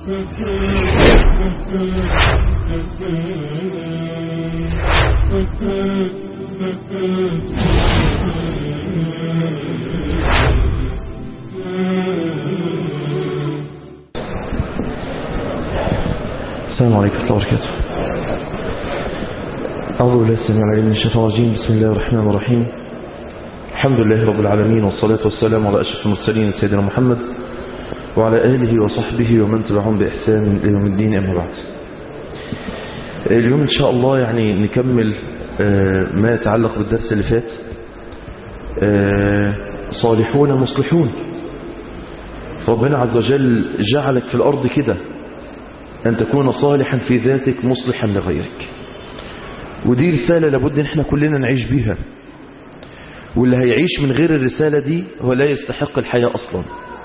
السلام عليكم ورحمة الله وبركاته أعوذ بالله السميع العليم من الشيطان الرجيم بسم الله الرحمن الرحيم الحمد لله رب العالمين والصلاة والسلام على أشرف المرسلين سيدنا محمد وعلى آله وصحبه ومن تبعهم بإحسان إلى يوم الدين أما بعد اليوم إن شاء الله يعني نكمل ما يتعلق بالدرس اللي فات صالحون مصلحون ربنا عز وجل جعلك في الأرض كده أن تكون صالحا في ذاتك مصلحا لغيرك ودي رسالة لابد ان احنا كلنا نعيش بيها واللي هيعيش من غير الرسالة دي هو لا يستحق الحياة أصلا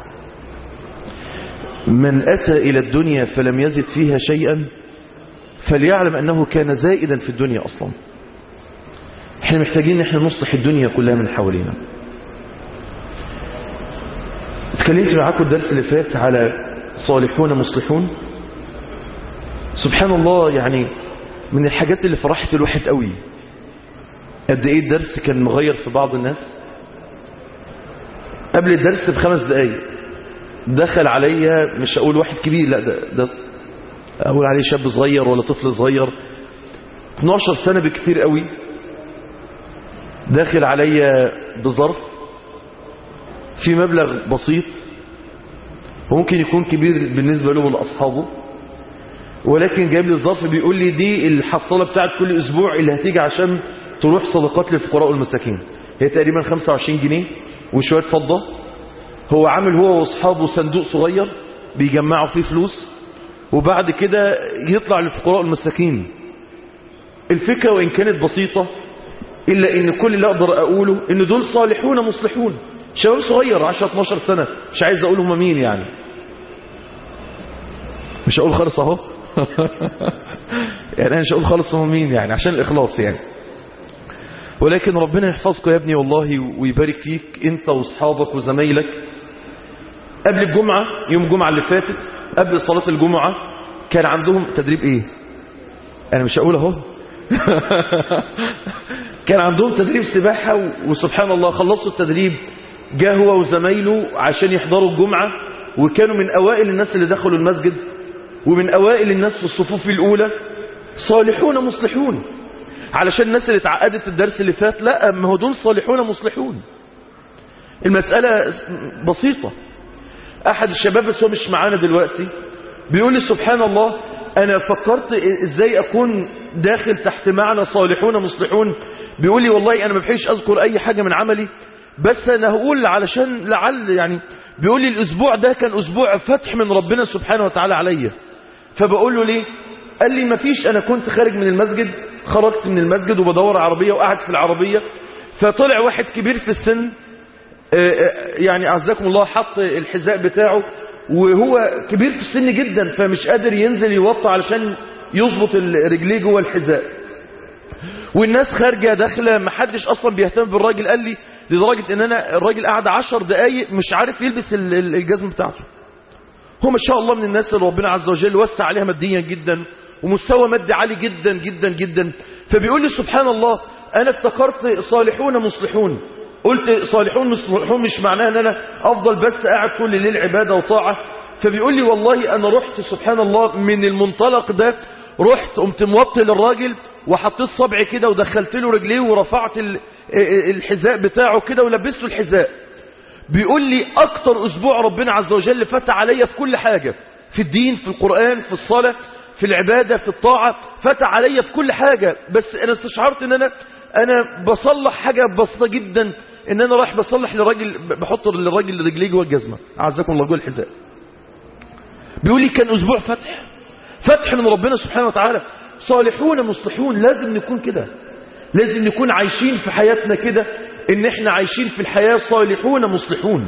من أتى إلى الدنيا فلم يزد فيها شيئا فليعلم أنه كان زائدا في الدنيا أصلا احنا محتاجين ان احنا نصلح الدنيا كلها من حوالينا اتكلمت معاكم الدرس اللي فات على صالحون مصلحون سبحان الله يعني من الحاجات اللي فرحت الواحد قوي قد ايه الدرس كان مغير في بعض الناس قبل الدرس بخمس دقايق دخل عليا مش اقول واحد كبير لا ده, ده اقول عليه شاب صغير ولا طفل صغير 12 سنة بكثير قوي داخل عليا بظرف في مبلغ بسيط وممكن يكون كبير بالنسبة له ولأصحابه ولكن جايب لي الظرف بيقول لي دي الحصالة بتاعت كل أسبوع اللي هتيجي عشان تروح صدقات للفقراء والمساكين هي تقريبا 25 جنيه وشوية فضة هو عامل هو واصحابه صندوق صغير بيجمعوا فيه فلوس وبعد كده يطلع للفقراء والمساكين الفكرة وإن كانت بسيطة إلا إن كل اللي أقدر أقوله إن دول صالحون مصلحون شباب صغير 10 12 سنة مش عايز أقول هم مين يعني مش هقول خالص أهو يعني أنا مش هقول خالص هم مين يعني عشان الإخلاص يعني ولكن ربنا يحفظكم يا ابني والله ويبارك فيك انت واصحابك وزمايلك قبل الجمعة يوم الجمعة اللي فاتت قبل صلاة الجمعة كان عندهم تدريب ايه انا مش هقول اهو كان عندهم تدريب سباحة وسبحان الله خلصوا التدريب جاء هو وزمايله عشان يحضروا الجمعة وكانوا من اوائل الناس اللي دخلوا المسجد ومن اوائل الناس في الصفوف الاولى صالحون مصلحون علشان الناس اللي اتعقدت الدرس اللي فات لا ما هو دول صالحون مصلحون المسألة بسيطة احد الشباب بس هو مش معانا دلوقتي بيقول لي سبحان الله انا فكرت ازاي اكون داخل تحت معنى صالحون مصلحون بيقول لي والله انا ما بحيش اذكر اي حاجة من عملي بس انا هقول علشان لعل يعني بيقول لي الاسبوع ده كان اسبوع فتح من ربنا سبحانه وتعالى عليا فبقول له ليه قال لي ما فيش انا كنت خارج من المسجد خرجت من المسجد وبدور عربية وقعد في العربية فطلع واحد كبير في السن يعني أعزكم الله حط الحذاء بتاعه وهو كبير في السن جدا فمش قادر ينزل يوطى علشان يظبط رجليه جوه الحذاء والناس خارجة داخلة محدش أصلا بيهتم بالراجل قال لي لدرجة ان انا الراجل قعد عشر دقايق مش عارف يلبس الجزم بتاعته هو ما شاء الله من الناس اللي ربنا عز وجل وسع عليها ماديا جدا ومستوى مادي عالي جدا جدا جدا فبيقول لي سبحان الله انا افتكرت صالحون مصلحون قلت صالحون مصلحون مش معناها ان انا افضل بس قاعد كل الليل عبادة وطاعة فبيقول لي والله انا رحت سبحان الله من المنطلق ده رحت قمت موطي للراجل وحطيت صبعي كده ودخلت له رجليه ورفعت الحذاء بتاعه كده ولبسته الحذاء بيقول لي اكتر اسبوع ربنا عز وجل فتح عليا في كل حاجة في الدين في القرآن في الصلاة في العبادة في الطاعة فتح عليا في كل حاجة بس انا استشعرت ان انا انا بصلح حاجة بسيطة جدا ان انا رايح بصلح لراجل بحط للراجل رجليه جوه الجزمة اعزكم الله جوه الحذاء بيقول لي كان اسبوع فتح فتح من ربنا سبحانه وتعالى صالحون مصلحون لازم نكون كده لازم نكون عايشين في حياتنا كده ان احنا عايشين في الحياة صالحون مصلحون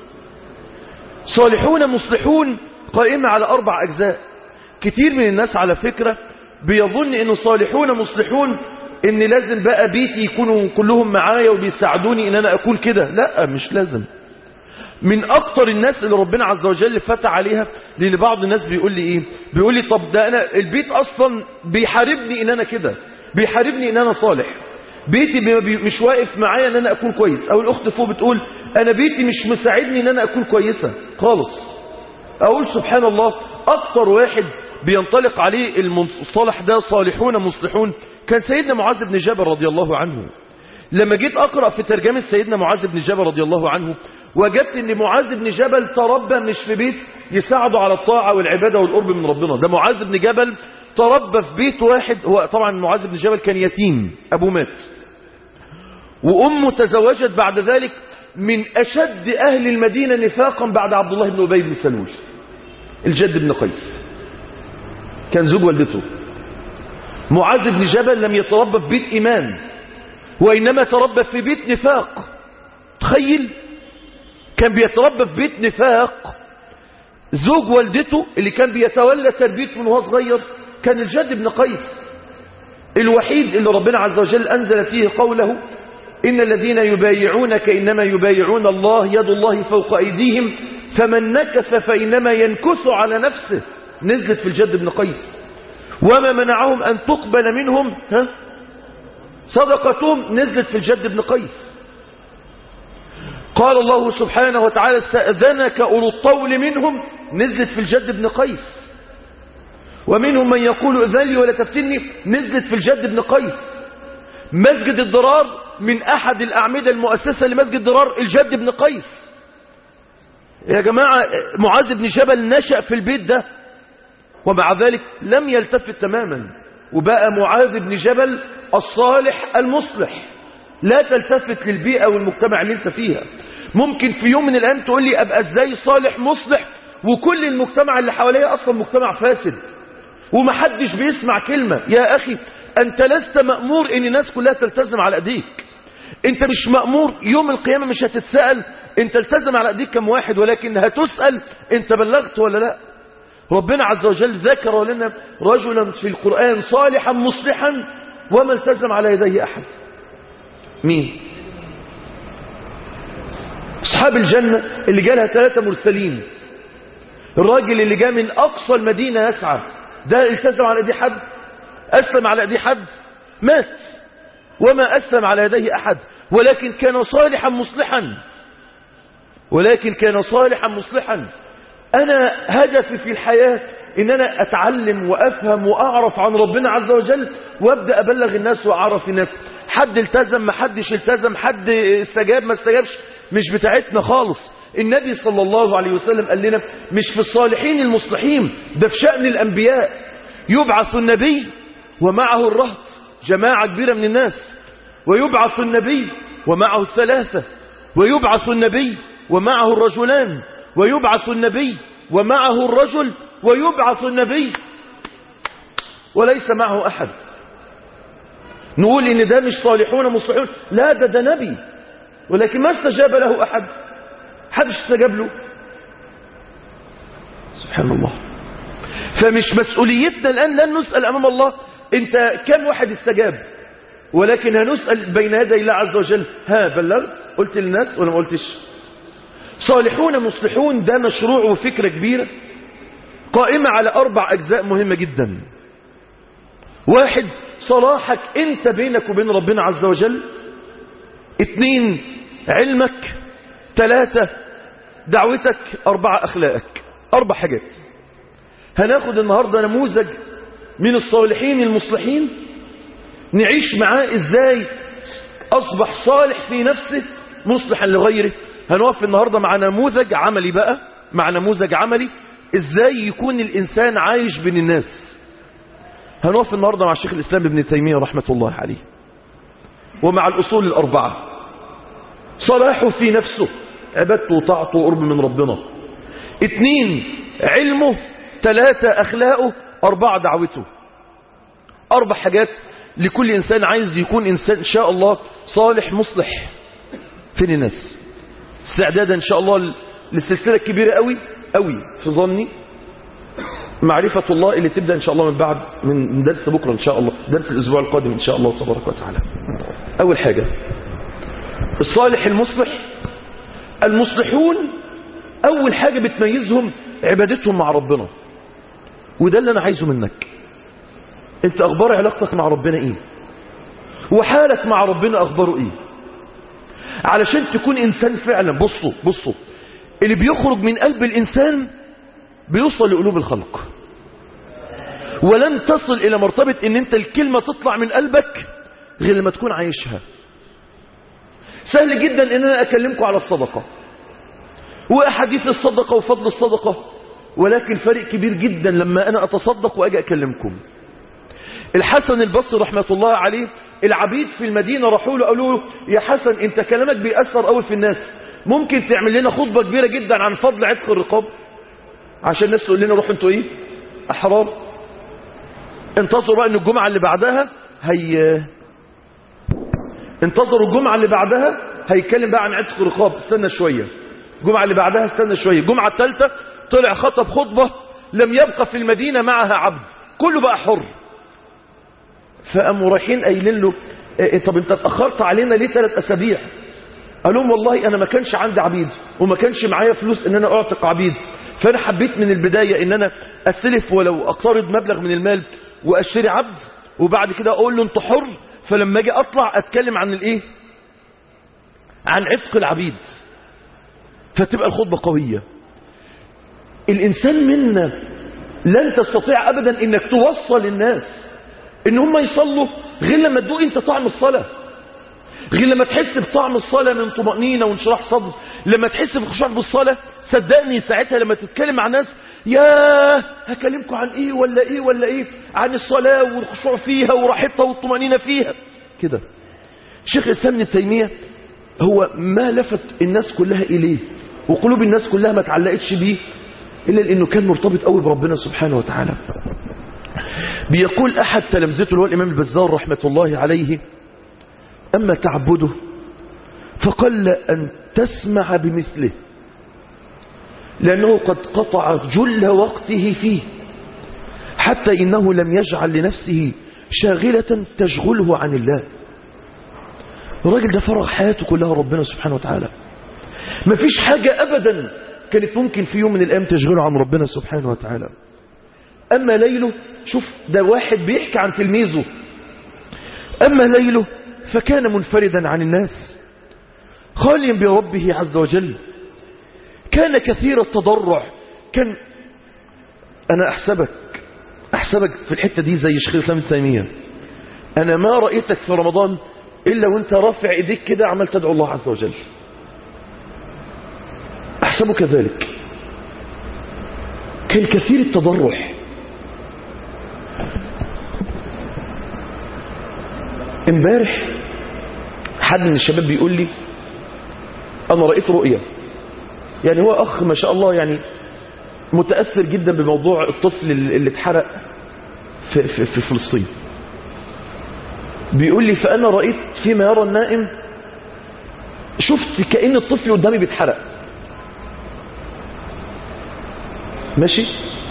صالحون مصلحون قائمة على اربع اجزاء كتير من الناس على فكرة بيظن انه صالحون مصلحون ان لازم بقى بيتي يكونوا كلهم معايا وبيساعدوني ان انا اكون كده لا مش لازم من اكتر الناس اللي ربنا عز وجل فتح عليها لان بعض الناس بيقول لي ايه بيقول لي طب ده انا البيت اصلا بيحاربني ان انا كده بيحاربني ان انا صالح بيتي بي- بي- مش واقف معايا ان انا اكون كويس او الاخت فوق بتقول انا بيتي مش مساعدني ان انا اكون كويسة خالص اقول سبحان الله اكتر واحد بينطلق عليه المصطلح ده صالحون مصلحون كان سيدنا معاذ بن جبل رضي الله عنه لما جيت اقرأ في ترجمة سيدنا معاذ بن جبل رضي الله عنه وجدت ان معاذ بن جبل تربى مش في بيت يساعده على الطاعة والعبادة والقرب من ربنا ده معاذ بن جبل تربى في بيت واحد هو طبعا معاذ بن جبل كان يتيم ابوه مات وامه تزوجت بعد ذلك من اشد اهل المدينة نفاقا بعد عبد الله بن ابي بن سلول الجد بن قيس كان زوج والدته معاذ بن جبل لم يتربى في بيت ايمان وإنما تربى في بيت نفاق تخيل كان بيتربى في بيت نفاق زوج والدته اللي كان بيتولى تربيته من وهو صغير كان الجد بن قيس الوحيد اللي ربنا عز وجل أنزل فيه قوله إن الذين يبايعونك إنما يبايعون الله يد الله فوق أيديهم فمن نكث فإنما ينكث على نفسه نزلت في الجد بن قيس وما منعهم أن تقبل منهم ها صدقتهم نزلت في الجد بن قيس قال الله سبحانه وتعالى استأذنك أولو الطول منهم نزلت في الجد بن قيس ومنهم من يقول اذن لي ولا تفتني نزلت في الجد بن قيس مسجد الضرار من أحد الأعمدة المؤسسة لمسجد ضرار الجد بن قيس يا جماعة معاذ بن جبل نشأ في البيت ده ومع ذلك لم يلتفت تماما وبقى معاذ بن جبل الصالح المصلح لا تلتفت للبيئة والمجتمع اللي انت فيها ممكن في يوم من الأيام تقول لي أبقى ازاي صالح مصلح وكل المجتمع اللي حواليا أصلا مجتمع فاسد ومحدش بيسمع كلمة يا أخي أنت لست مأمور إن الناس كلها تلتزم على أيديك أنت مش مأمور يوم القيامة مش هتتسأل أنت التزم على أيديك كم واحد ولكن هتسأل أنت بلغت ولا لا ربنا عز وجل ذكر لنا رجلا في القرآن صالحا مصلحا وما التزم على يديه أحد مين أصحاب الجنة اللي جالها ثلاثة مرسلين الراجل اللي جاء من أقصى المدينة يسعى ده التزم على يديه حد أسلم على يديه حد مات وما أسلم على يديه أحد ولكن كان صالحا مصلحا ولكن كان صالحا مصلحا أنا هدفي في الحياة إن أنا أتعلم وأفهم وأعرف عن ربنا عز وجل وأبدأ أبلغ الناس وأعرف الناس حد التزم ما حدش التزم حد استجاب ما استجابش مش بتاعتنا خالص النبي صلى الله عليه وسلم قال لنا مش في الصالحين المصلحين ده في شأن الأنبياء يبعث النبي ومعه الرهط جماعة كبيرة من الناس ويبعث النبي ومعه الثلاثة ويبعث النبي ومعه الرجلان ويبعث النبي ومعه الرجل ويبعث النبي وليس معه أحد نقول إن ده مش صالحون مصلحون لا ده ده نبي ولكن ما استجاب له أحد حدش استجاب له سبحان الله فمش مسؤوليتنا الآن لن نسأل أمام الله أنت كم واحد استجاب ولكن هنسأل بين يدي الله عز وجل ها بلغت قلت للناس ولا ما قلتش صالحون مصلحون ده مشروع وفكرة كبيرة قائمة على أربع أجزاء مهمة جدا واحد صلاحك أنت بينك وبين ربنا عز وجل اثنين علمك ثلاثة دعوتك أربعة أخلاقك أربع حاجات هناخد النهاردة نموذج من الصالحين المصلحين نعيش معاه إزاي أصبح صالح في نفسه مصلحا لغيره هنقف النهاردة مع نموذج عملي بقى مع نموذج عملي إزاي يكون الإنسان عايش بين الناس هنقف النهاردة مع الشيخ الإسلام ابن تيمية رحمة الله عليه ومع الأصول الأربعة صلاحه في نفسه عبادته وطاعته وقرب من ربنا اثنين علمه ثلاثة أخلاقه أربعة دعوته أربع حاجات لكل إنسان عايز يكون إنسان إن شاء الله صالح مصلح فين الناس استعدادا إن شاء الله للسلسلة الكبيرة قوي قوي في ظني معرفة الله اللي تبدأ إن شاء الله من بعد من درس بكرة إن شاء الله درس الأسبوع القادم إن شاء الله تبارك وتعالى أول حاجة الصالح المصلح المصلحون أول حاجة بتميزهم عبادتهم مع ربنا وده اللي أنا عايزه منك أنت أخبار علاقتك مع ربنا إيه وحالك مع ربنا أخباره إيه علشان تكون إنسان فعلا بصوا بصوا اللي بيخرج من قلب الإنسان بيوصل لقلوب الخلق ولن تصل إلى مرتبة إن أنت الكلمة تطلع من قلبك غير لما تكون عايشها سهل جدا إن أنا أكلمكم على الصدقة وأحاديث الصدقة وفضل الصدقة ولكن فرق كبير جدا لما أنا أتصدق وأجي أكلمكم الحسن البصري رحمة الله عليه العبيد في المدينة راحوا له قالوا له يا حسن انت كلامك بيأثر قوي في الناس ممكن تعمل لنا خطبة كبيرة جدا عن فضل عتق الرقاب عشان الناس تقول لنا روحوا انتوا ايه احرار انتظروا بقى ان الجمعة اللي بعدها هي انتظروا الجمعة اللي بعدها هيتكلم بقى عن عتق الرقاب استنى شوية الجمعة اللي بعدها استنى شوية الجمعة الثالثة طلع خطب خطبة لم يبقى في المدينة معها عبد كله بقى حر فقاموا رايحين قايلين له إيه طب انت اتاخرت علينا ليه ثلاث اسابيع قال لهم والله انا ما كانش عندي عبيد وما كانش معايا فلوس ان انا اعتق عبيد فانا حبيت من البدايه ان انا استلف ولو اقترض مبلغ من المال واشتري عبد وبعد كده اقول له انت حر فلما اجي اطلع اتكلم عن الايه عن عتق العبيد فتبقى الخطبه قويه الانسان منا لن تستطيع ابدا انك توصل الناس ان هم يصلوا غير لما تدوق انت طعم الصلاة غير لما تحس بطعم الصلاة من طمأنينة وانشراح صدر لما تحس بخشوع بالصلاة صدقني ساعتها لما تتكلم مع ناس يا هكلمكم عن ايه ولا ايه ولا ايه عن الصلاة والخشوع فيها وراحتها والطمأنينة فيها كده شيخ الاسلام ابن تيمية هو ما لفت الناس كلها اليه وقلوب الناس كلها ما تعلقتش بيه الا لانه كان مرتبط قوي بربنا سبحانه وتعالى بيقول أحد تلامذته اللي هو الإمام البزار رحمة الله عليه أما تعبده فقل أن تسمع بمثله لأنه قد قطع جل وقته فيه حتى إنه لم يجعل لنفسه شاغلة تشغله عن الله الراجل ده فرغ حياته كلها ربنا سبحانه وتعالى مفيش حاجة أبدا كانت ممكن في يوم من الأيام تشغله عن ربنا سبحانه وتعالى أما ليله شوف ده واحد بيحكي عن تلميذه أما ليله فكان منفردا عن الناس خاليا بربه عز وجل كان كثير التضرع كان أنا أحسبك أحسبك في الحتة دي زي شيخ الإسلام التيمية أنا ما رأيتك في رمضان إلا وانت رافع إيديك كده عمال تدعو الله عز وجل أحسبه كذلك كان كثير التضرع امبارح حد من الشباب بيقول لي انا رأيت رؤية يعني هو اخ ما شاء الله يعني متأثر جدا بموضوع الطفل اللي اتحرق في, في, في فلسطين بيقول لي فانا رأيت فيما يرى النائم شفت كأن الطفل قدامي بيتحرق ماشي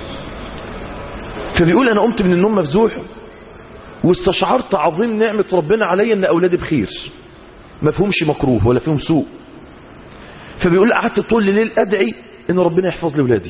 فبيقول انا قمت من النوم مفزوح واستشعرت عظيم نعمة ربنا علي ان اولادي بخير ما فيهمش مكروه ولا فيهم سوء فبيقول قعدت طول الليل ادعي ان ربنا يحفظ لي اولادي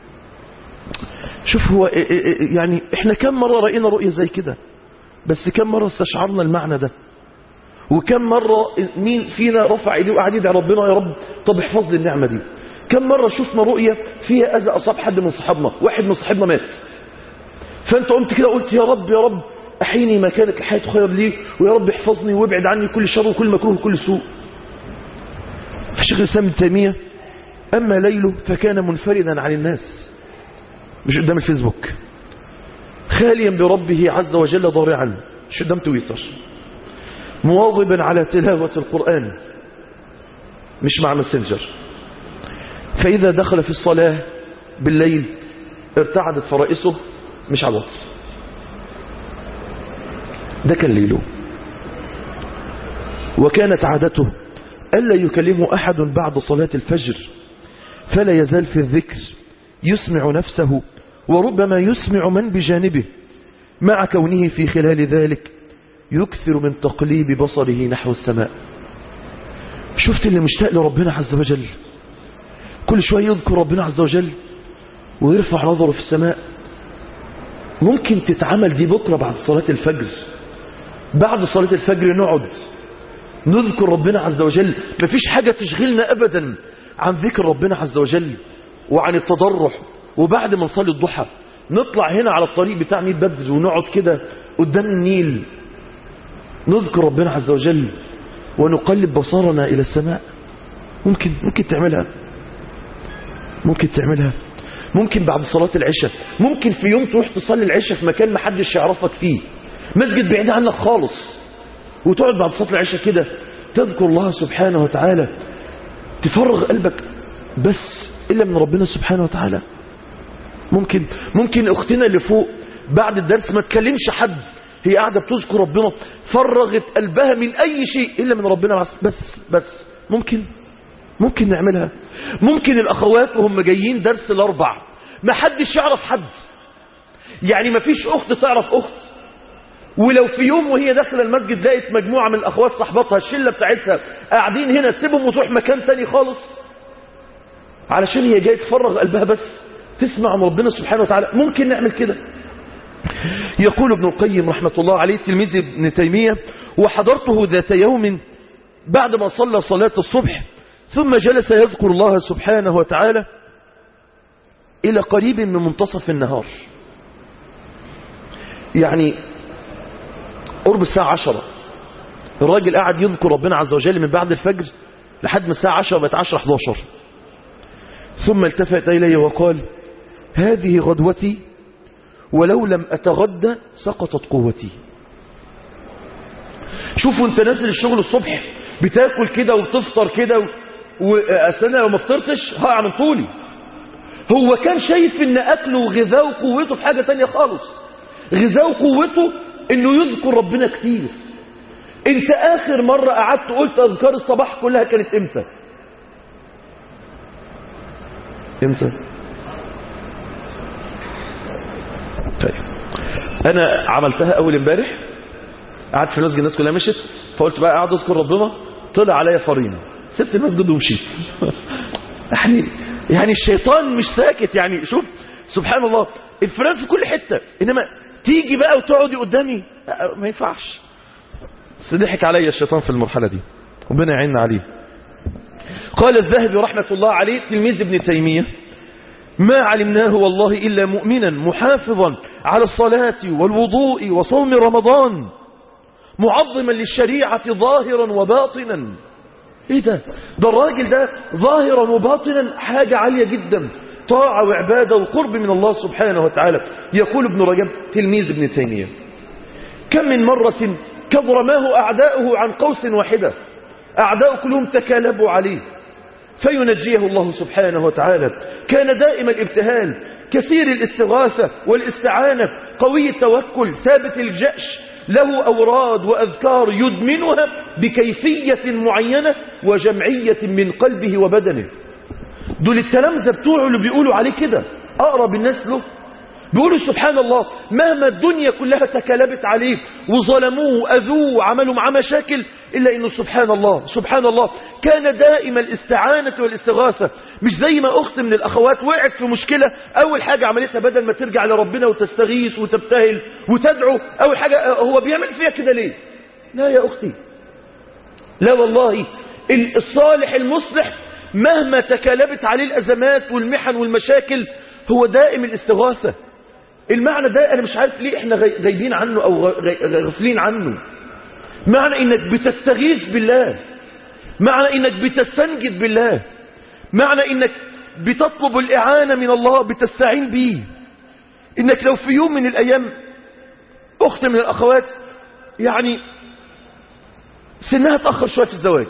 شوف هو يعني احنا كم مرة رأينا رؤية زي كده بس كم مرة استشعرنا المعنى ده وكم مرة مين فينا رفع ايديه وقعد يدعي ربنا يا رب طب احفظ لي النعمة دي كم مرة شفنا رؤية فيها اذى اصاب حد من صحابنا واحد من صحابنا مات فانت قمت كده قلت يا رب يا رب أحيني ما كانت الحياة خير لي ويا رب احفظني وابعد عني كل شر وكل مكروه وكل سوء فشيخ الإسلام ابن تيمية أما ليله فكان منفردا عن الناس مش قدام الفيسبوك خاليا بربه عز وجل ضارعا مش قدام تويتر مواظبا على تلاوة القرآن مش مع ماسنجر فإذا دخل في الصلاة بالليل ارتعدت فرائسه مش على الواتس ده كان ليله وكانت عادته ألا يكلمه أحد بعد صلاة الفجر فلا يزال في الذكر يسمع نفسه وربما يسمع من بجانبه مع كونه في خلال ذلك يكثر من تقليب بصره نحو السماء شفت اللي مشتاق لربنا عز وجل كل شوية يذكر ربنا عز وجل ويرفع نظره في السماء ممكن تتعمل دي بكرة بعد صلاة الفجر بعد صلاة الفجر نقعد نذكر ربنا عز وجل مفيش حاجة تشغلنا أبدا عن ذكر ربنا عز وجل وعن التضرع وبعد ما نصلي الضحى نطلع هنا على الطريق بتاع ميت بدر ونقعد كده قدام النيل نذكر ربنا عز وجل ونقلب بصرنا إلى السماء ممكن ممكن تعملها ممكن تعملها ممكن بعد صلاة العشاء ممكن في يوم تروح تصلي العشاء في مكان ما حدش يعرفك فيه مسجد بعيد عنك خالص وتقعد بعد صلاة العشاء كده تذكر الله سبحانه وتعالى تفرغ قلبك بس إلا من ربنا سبحانه وتعالى ممكن ممكن أختنا اللي فوق بعد الدرس ما تكلمش حد هي قاعدة بتذكر ربنا فرغت قلبها من أي شيء إلا من ربنا بس بس, بس ممكن ممكن نعملها ممكن الأخوات وهم جايين درس الأربع ما حدش يعرف حد يعني ما فيش أخت تعرف أخت ولو في يوم وهي داخله المسجد لقيت مجموعة من الأخوات صاحباتها الشلة بتاعتها قاعدين هنا سيبهم وتروح مكان تاني خالص علشان هي جاية تفرغ قلبها بس تسمع من ربنا سبحانه وتعالى ممكن نعمل كده يقول ابن القيم رحمة الله عليه تلميذ ابن تيمية وحضرته ذات يوم بعد ما صلى صلاة الصبح ثم جلس يذكر الله سبحانه وتعالى إلى قريب من منتصف النهار يعني قرب الساعة عشرة الراجل قاعد يذكر ربنا عز وجل من بعد الفجر لحد ما الساعة عشرة بقت عشرة 11 ثم التفت إلي وقال هذه غدوتي ولو لم أتغدى سقطت قوتي شوفوا انت نازل الشغل الصبح بتاكل كده وتفطر كده وانا لو ما فطرتش هقع من طولي هو كان شايف ان اكله وغذاءه وقوته في حاجة تانية خالص غذاءه وقوته انه يذكر ربنا كتير انت اخر مرة قعدت قلت اذكار الصباح كلها كانت امتى امتى طيب انا عملتها اول امبارح قعدت في المسجد الناس كلها مشت فقلت بقى اقعد اذكر ربنا طلع عليا فريم سبت المسجد ومشيت يعني يعني الشيطان مش ساكت يعني شوف سبحان الله الفلان في كل حتة انما تيجي بقى وتقعدي قدامي ما ينفعش بس ضحك عليا الشيطان في المرحلة دي ربنا يعيننا عليه قال الذهبي رحمة الله عليه تلميذ ابن تيمية ما علمناه والله إلا مؤمنا محافظا على الصلاة والوضوء وصوم رمضان معظما للشريعة ظاهرا وباطنا ايه ده ده الراجل ده ظاهرا وباطنا حاجة عالية جدا طاعة وعبادة وقرب من الله سبحانه وتعالى يقول ابن رجب تلميذ ابن تيمية كم من مرة كضرماه أعداؤه عن قوس واحدة أعداء كلهم تكالبوا عليه فينجيه الله سبحانه وتعالى كان دائم الابتهال كثير الاستغاثة والاستعانة قوي التوكل ثابت الجأش له أوراد وأذكار يدمنها بكيفية معينة وجمعية من قلبه وبدنه دول التلامذة بتوعه اللي بيقولوا عليه كده أقرب الناس له بيقولوا سبحان الله مهما الدنيا كلها تكالبت عليه وظلموه وأذوه وعملوا معاه مشاكل إلا إنه سبحان الله سبحان الله كان دائما الاستعانة والاستغاثة مش زي ما أخت من الأخوات وقعت في مشكلة أول حاجة عملتها بدل ما ترجع لربنا وتستغيث وتبتهل وتدعو أول حاجة هو بيعمل فيها كده ليه لا يا أختي لا والله الصالح المصلح مهما تكالبت عليه الأزمات والمحن والمشاكل هو دائم الاستغاثة المعنى ده أنا مش عارف ليه إحنا غايبين عنه أو غافلين عنه معنى إنك بتستغيث بالله معنى إنك بتستنجد بالله معنى إنك بتطلب الإعانة من الله بتستعين به إنك لو في يوم من الأيام أخت من الأخوات يعني سنها تأخر شوية في الزواج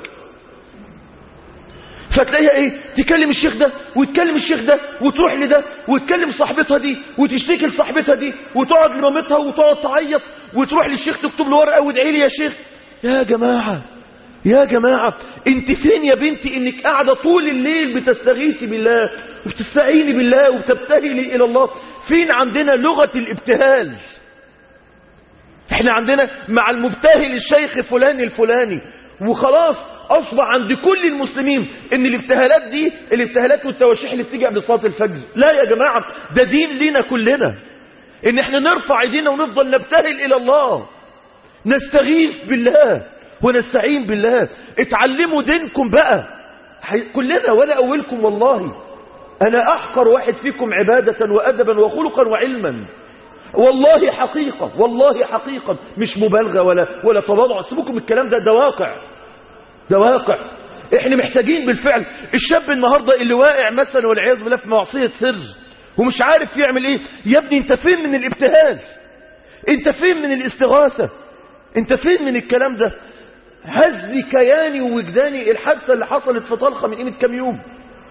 فتلاقيها ايه تكلم الشيخ ده وتكلم الشيخ ده وتروح لده وتكلم صاحبتها دي وتشتكي لصاحبتها دي وتقعد لمامتها وتقعد تعيط وتروح للشيخ تكتب له ورقه وادعي لي يا شيخ يا جماعه يا جماعه انت فين يا بنتي انك قاعده طول الليل بتستغيثي بالله وبتستعيني بالله وبتبتهلي الى الله فين عندنا لغه الابتهال احنا عندنا مع المبتهل الشيخ فلان الفلاني وخلاص أصبح عند كل المسلمين ان الابتهالات دي الابتهالات والتواشيح اللي بتيجي قبل صلاة الفجر لا يا جماعة ده دين لينا كلنا ان احنا نرفع ايدينا ونفضل نبتهل الى الله نستغيث بالله ونستعين بالله اتعلموا دينكم بقى كلنا ولا اولكم والله انا احقر واحد فيكم عبادة وادبا وخلقا وعلما والله حقيقة والله حقيقة مش مبالغة ولا ولا تواضع سيبكم الكلام ده ده واقع ده واقع احنا محتاجين بالفعل الشاب النهاردة اللي واقع مثلا والعياذ بالله في معصية سر ومش عارف يعمل ايه يا ابني انت فين من الابتهال انت فين من الاستغاثة انت فين من الكلام ده هز كياني ووجداني الحادثة اللي حصلت في طلخة من قيمة كام يوم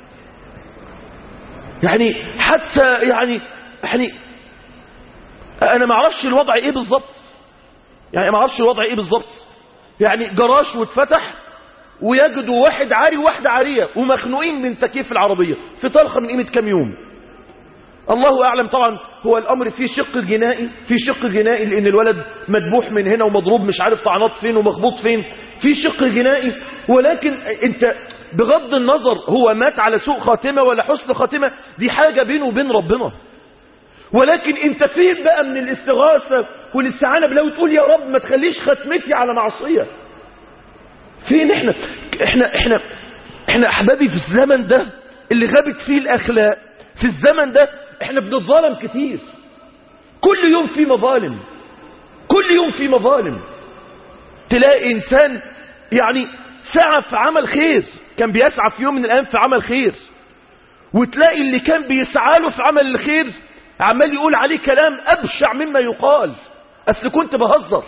يعني حتى يعني يعني انا ما اعرفش الوضع ايه بالظبط يعني ما اعرفش الوضع ايه بالظبط يعني جراج واتفتح ويجدوا واحد عاري وواحدة عارية ومخنوقين من تكييف العربية في طلقة من قيمة كام يوم الله أعلم طبعا هو الأمر فيه شق جنائي في شق جنائي لأن الولد مدبوح من هنا ومضروب مش عارف طعنات فين ومخبوط فين في شق جنائي ولكن انت بغض النظر هو مات على سوء خاتمة ولا حسن خاتمة دي حاجة بينه وبين ربنا ولكن انت فين بقى من الاستغاثة والاستعانة بالله وتقول يا رب ما تخليش ختمتي على معصية فين احنا احنا احنا احنا احبابي في الزمن ده اللي غابت فيه الاخلاق في الزمن ده احنا بنتظالم كتير كل يوم في مظالم كل يوم في مظالم تلاقي انسان يعني سعى في عمل خير كان بيسعى في يوم من الايام في عمل خير وتلاقي اللي كان بيسعى له في عمل الخير عمال يقول عليه كلام ابشع مما يقال اصل كنت بهزر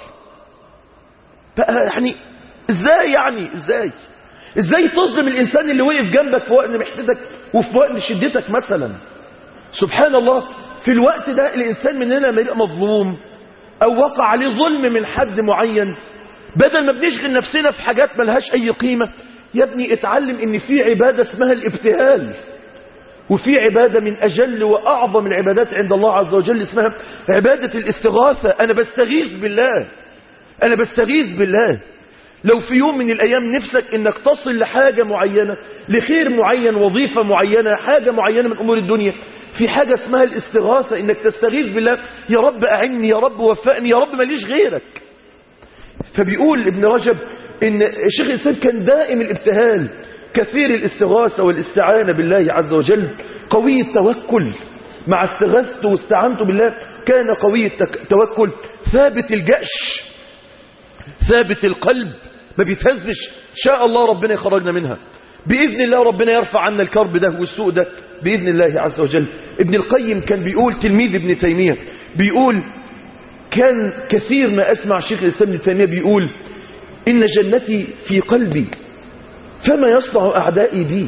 يعني ازاي يعني ازاي ازاي تظلم الانسان اللي وقف جنبك في وقت محتاجك وفي وقت شدتك مثلا سبحان الله في الوقت ده الانسان مننا لما يبقى مظلوم او وقع عليه ظلم من حد معين بدل ما بنشغل نفسنا في حاجات ملهاش اي قيمة يا ابني اتعلم ان في عبادة اسمها الابتهال وفي عبادة من أجل وأعظم العبادات عند الله عز وجل اسمها عبادة الاستغاثة أنا بستغيث بالله أنا بستغيث بالله لو في يوم من الأيام نفسك إنك تصل لحاجة معينة لخير معين وظيفة معينة حاجة معينة من أمور الدنيا في حاجة اسمها الاستغاثة إنك تستغيث بالله يا رب أعني يا رب وفقني يا رب ماليش غيرك فبيقول ابن رجب إن الشيخ الإسلام كان دائم الابتهال كثير الاستغاثة والاستعانة بالله عز وجل قوي التوكل مع استغاثته واستعانته بالله كان قوي التوكل ثابت الجأش ثابت القلب ما بيتهزش شاء الله ربنا يخرجنا منها بإذن الله ربنا يرفع عنا الكرب ده والسوء ده بإذن الله عز وجل ابن القيم كان بيقول تلميذ ابن تيمية بيقول كان كثير ما أسمع شيخ الإسلام ابن تيمية بيقول إن جنتي في قلبي فما يصنع أعدائي بي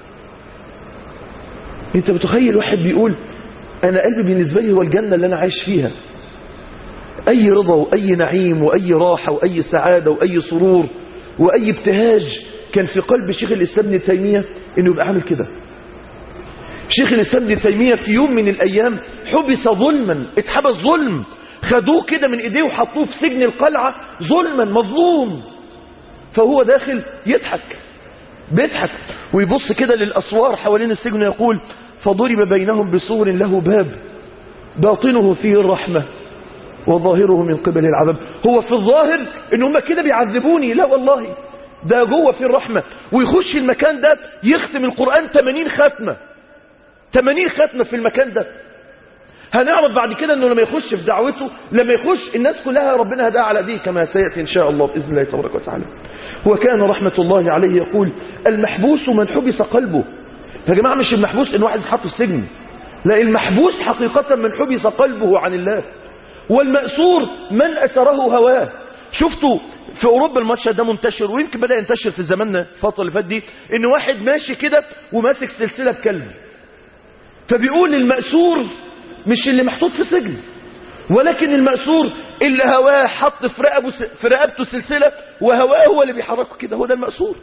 انت متخيل واحد بيقول انا قلبي بالنسبة لي هو الجنة اللي انا عايش فيها اي رضا واي نعيم واي راحة واي سعادة واي سرور واي ابتهاج كان في قلب شيخ الاسلام ابن تيمية انه يبقى عامل كده شيخ الاسلام ابن تيمية في يوم من الايام حبس ظلما اتحبس ظلم خدوه كده من ايديه وحطوه في سجن القلعة ظلما مظلوم فهو داخل يضحك بيضحك ويبص كده للأسوار حوالين السجن يقول فضرب بينهم بسور له باب باطنه فيه الرحمة وظاهره من قبل العذاب هو في الظاهر ان هم كده بيعذبوني لا والله ده جوه في الرحمة ويخش المكان ده يختم القرآن 80 ختمة 80 ختمة في المكان ده هنعرف بعد كده انه لما يخش في دعوته لما يخش الناس كلها ربنا هداها على دي كما سيأتي ان شاء الله بإذن الله تبارك وتعالى وكان رحمة الله عليه يقول المحبوس من حبس قلبه يا جماعة مش المحبوس ان واحد يتحط في السجن لا المحبوس حقيقة من حبس قلبه عن الله والمأسور من أسره هواه شفتوا في أوروبا الماتش ده منتشر ويمكن بدأ ينتشر في زماننا الفترة اللي فاتت دي إن واحد ماشي كده وماسك سلسلة بكلب فبيقول المأسور مش اللي محطوط في سجن ولكن المأسور اللي هواه حط في رقبه في رقبته سلسلة وهواه هو اللي بيحركه كده هو ده المأسور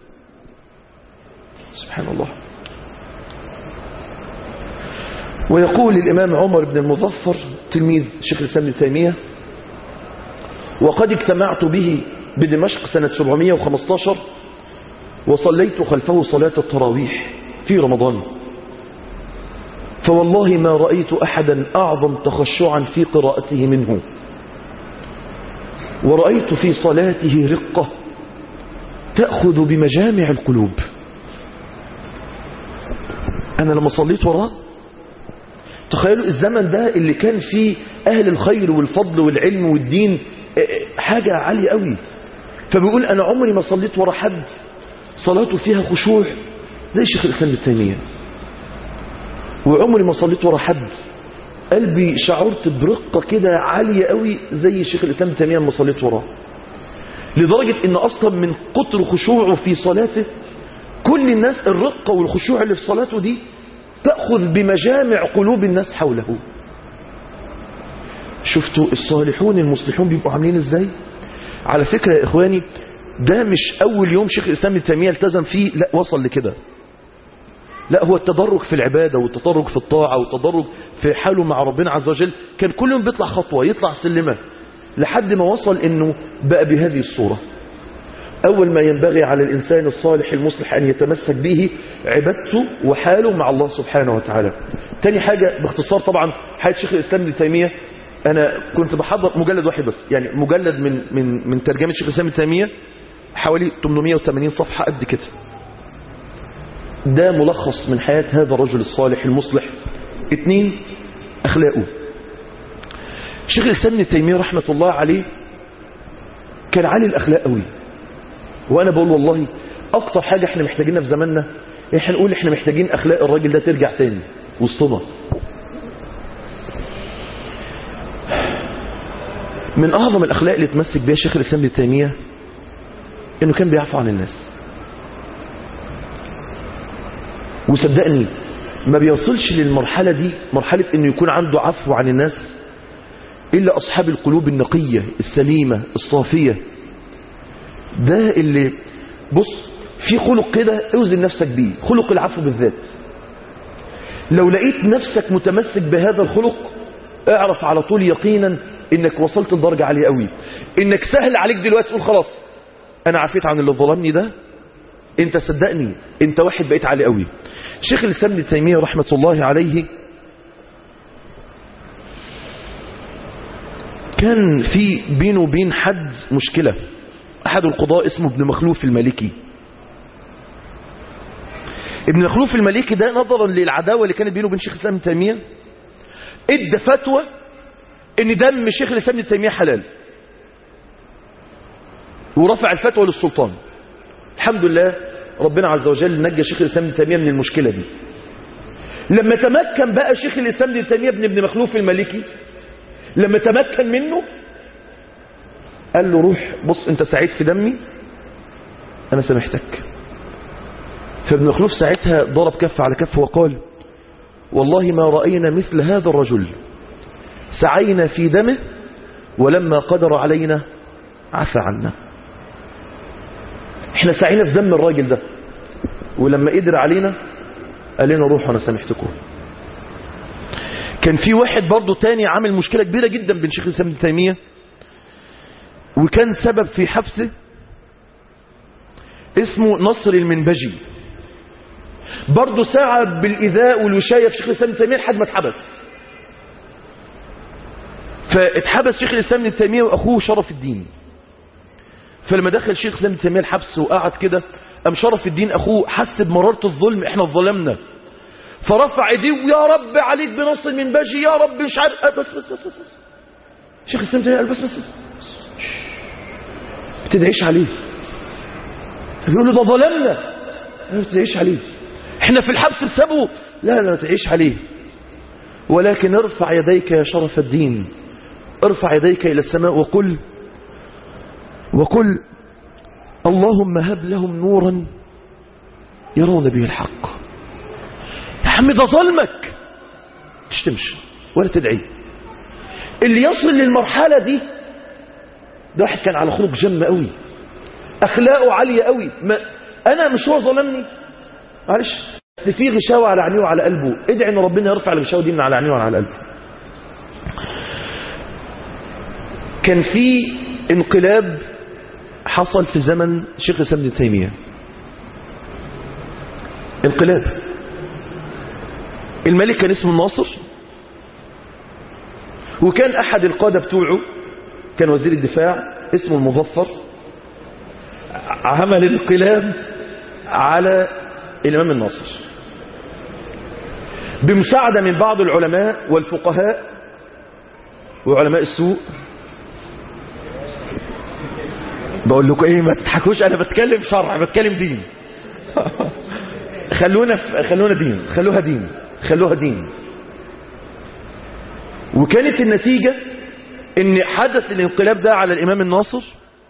سبحان الله ويقول الإمام عمر بن المظفر تلميذ شيخ الإسلام ابن تيمية وقد اجتمعت به بدمشق سنة 715 وصليت خلفه صلاة التراويح في رمضان فوالله ما رأيت أحدا أعظم تخشعا في قراءته منه ورأيت في صلاته رقة تأخذ بمجامع القلوب أنا لما صليت وراه تخيلوا الزمن ده اللي كان فيه أهل الخير والفضل والعلم والدين حاجة عالية قوي فبيقول أنا عمري ما صليت ورا حد صلاته فيها خشوع زي شيخ الإسلام ابن تيمية وعمري ما صليت ورا حد قلبي شعرت برقة كده عالية قوي زي شيخ الإسلام ابن تيمية لما صليت وراه لدرجة ان اصلا من كتر خشوعه في صلاته كل الناس الرقة والخشوع اللي في صلاته دي تأخذ بمجامع قلوب الناس حوله شفتوا الصالحون المصلحون بيبقوا عاملين ازاي على فكرة يا اخواني ده مش اول يوم شيخ الاسلام ابن تيمية التزم فيه لا وصل لكده لا هو التدرج في العبادة والتدرج في الطاعة والتدرج في حاله مع ربنا عز وجل كان كل يوم بيطلع خطوة يطلع سلمة لحد ما وصل انه بقى بهذه الصورة اول ما ينبغي على الانسان الصالح المصلح ان يتمسك به عبادته وحاله مع الله سبحانه وتعالى تاني حاجة باختصار طبعا حياة شيخ الاسلام ابن تيمية انا كنت بحضر مجلد واحد بس يعني مجلد من من من ترجمة شيخ الاسلام ابن تيمية حوالي 880 صفحة قد كده ده ملخص من حياة هذا الرجل الصالح المصلح اتنين اخلاقه شيخ الاسلام ابن تيمية رحمة الله عليه كان عالي الاخلاق قوي وانا بقول والله اكتر حاجة احنا محتاجينها في زماننا احنا نقول احنا محتاجين اخلاق الراجل ده ترجع تاني وسطنا من اعظم الاخلاق اللي تمسك بها شيخ الاسلام ابن تيمية انه كان بيعفو عن الناس وصدقني ما بيوصلش للمرحلة دي مرحلة انه يكون عنده عفو عن الناس إلا أصحاب القلوب النقية السليمة الصافية ده اللي بص في خلق كده اوزن نفسك بيه خلق العفو بالذات لو لقيت نفسك متمسك بهذا الخلق اعرف على طول يقينا انك وصلت لدرجة عالية قوي انك سهل عليك دلوقتي تقول خلاص انا عفيت عن اللي ظلمني ده انت صدقني انت واحد بقيت عالي قوي شيخ الاسلام ابن تيمية رحمة الله عليه كان في بينه وبين حد مشكلة أحد القضاء اسمه ابن مخلوف المالكي ابن مخلوف المالكي ده نظرا للعداوة اللي كانت بينه وبين شيخ الإسلام ابن تيمية ادى فتوى ان دم شيخ الإسلام ابن تيمية حلال ورفع الفتوى للسلطان الحمد لله ربنا عز وجل نجى شيخ الإسلام ابن تيمية من المشكلة دي لما تمكن بقى شيخ الإسلام ابن تيمية ابن ابن مخلوف المالكي لما تمكن منه قال له روح بص انت سعيد في دمي انا سامحتك فابن مخلوف ساعتها ضرب كف على كف وقال والله ما رأينا مثل هذا الرجل سعينا في دمه ولما قدر علينا عفى عنا احنا سعينا في دم الراجل ده ولما قدر علينا قال لنا روحوا انا سامحتكم كان في واحد برضه تاني عامل مشكلة كبيرة جدا بين شيخ الإسلام ابن تيمية وكان سبب في حبسه اسمه نصر المنبجي برضه ساعة بالإذاء والوشاية في شيخ الإسلام ابن تيمية لحد ما اتحبس فاتحبس شيخ الإسلام ابن تيمية وأخوه شرف الدين فلما دخل شيخ الإسلام ابن تيمية الحبس وقعد كده قام شرف الدين أخوه حس بمرارة الظلم احنا ظلمنا فرفع ايديه يا رب عليك بنصر من باجي يا رب مش عارف بس بس بس, بس. شيخ الاسلام تيميه قال بس بس, بس. ما تدعيش عليه بيقول له ده ظلمنا ما تدعيش عليه احنا في الحبس بسببه لا لا ما تدعيش عليه ولكن ارفع يديك يا شرف الدين ارفع يديك الى السماء وقل وقل اللهم هب لهم نورا يرون به الحق يا عم ده ظلمك تشتمش ولا تدعي اللي يصل للمرحلة دي ده واحد كان على خلق جم قوي اخلاقه عالية قوي ما انا مش هو ظلمني معلش بس في غشاوة على عينيه وعلى قلبه ادعي ان ربنا يرفع الغشاوة دي من على عينيه وعلى قلبه كان في انقلاب حصل في زمن شيخ الاسلام ابن تيميه انقلاب الملك كان اسمه الناصر وكان أحد القادة بتوعه كان وزير الدفاع اسمه المظفر عمل انقلاب على الإمام الناصر بمساعدة من بعض العلماء والفقهاء وعلماء السوء بقول لكم ايه ما تضحكوش انا بتكلم شرع بتكلم دين خلونا في خلونا دين خلوها دين خلوها دين وكانت النتيجة ان حدث الانقلاب ده على الامام الناصر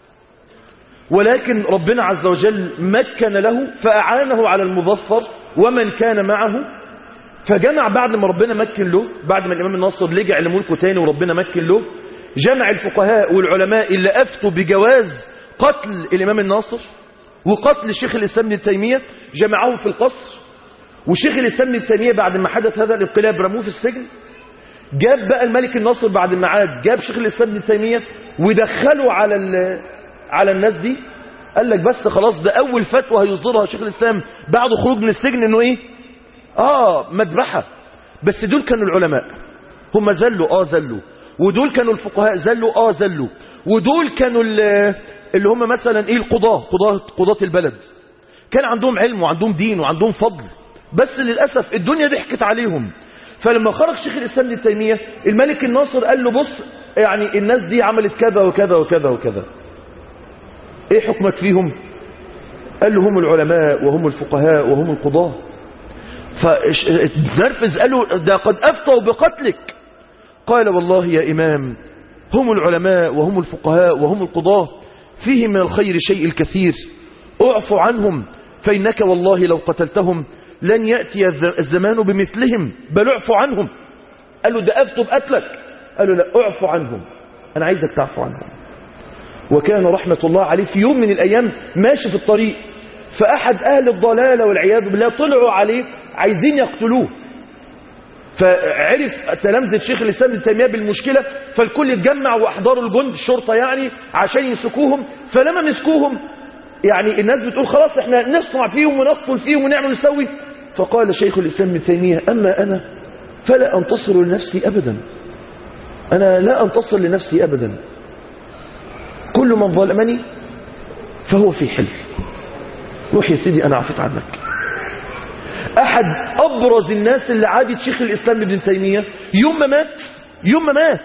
ولكن ربنا عز وجل مكن له فأعانه على المظفر ومن كان معه فجمع بعد ما ربنا مكن له بعد ما الإمام الناصر لجع لملكه تاني وربنا مكن له جمع الفقهاء والعلماء اللي أفتوا بجواز قتل الإمام الناصر وقتل شيخ الإسلام ابن تيمية جمعهم في القصر وشيخ الإسلام ابن تيمية بعد ما حدث هذا الانقلاب رموه في السجن جاب بقى الملك الناصر بعد ما عاد جاب شيخ الإسلام ابن تيمية ودخله على على الناس دي قال لك بس خلاص ده أول فتوى هيصدرها شيخ الإسلام بعد خروج من السجن إنه إيه آه مذبحة بس دول كانوا العلماء هم زلوا آه زلوا ودول كانوا الفقهاء زلوا آه زلوا ودول كانوا اللي هم مثلا إيه القضاة قضاة, قضاة البلد كان عندهم علم وعندهم دين وعندهم فضل بس للأسف الدنيا ضحكت عليهم فلما خرج شيخ الإسلام ابن تيمية الملك الناصر قال له بص يعني الناس دي عملت كذا وكذا وكذا وكذا ايه حكمك فيهم قال له هم العلماء وهم الفقهاء وهم القضاة فنرفز قال له ده قد أفتوا بقتلك قال والله يا إمام هم العلماء وهم الفقهاء وهم القضاة فيهم من الخير شيء الكثير اعفو عنهم فإنك والله لو قتلتهم لن يأتي الزمان بمثلهم بل اعفو عنهم قال له ده أفتوا بقتلك قال له لا اعفو عنهم أنا عايزك تعفو عنهم وكان رحمة الله عليه في يوم من الأيام ماشي في الطريق فأحد أهل الضلالة والعياذ بالله طلعوا عليه عايزين يقتلوه فعرف تلامذة شيخ الإسلام ابن تيمية بالمشكلة فالكل اتجمع وأحضروا الجند الشرطة يعني عشان يمسكوهم فلما مسكوهم يعني الناس بتقول خلاص احنا نصنع فيهم ونقتل فيهم ونعمل ونسوي فقال شيخ الإسلام ابن تيمية أما أنا فلا أنتصر لنفسي أبدا أنا لا أنتصر لنفسي أبدا كل من ظلمني فهو في حل روح يا سيدي أنا عفت عنك أحد أبرز الناس اللي عادت شيخ الإسلام ابن تيمية يوم ما مات يوم ما مات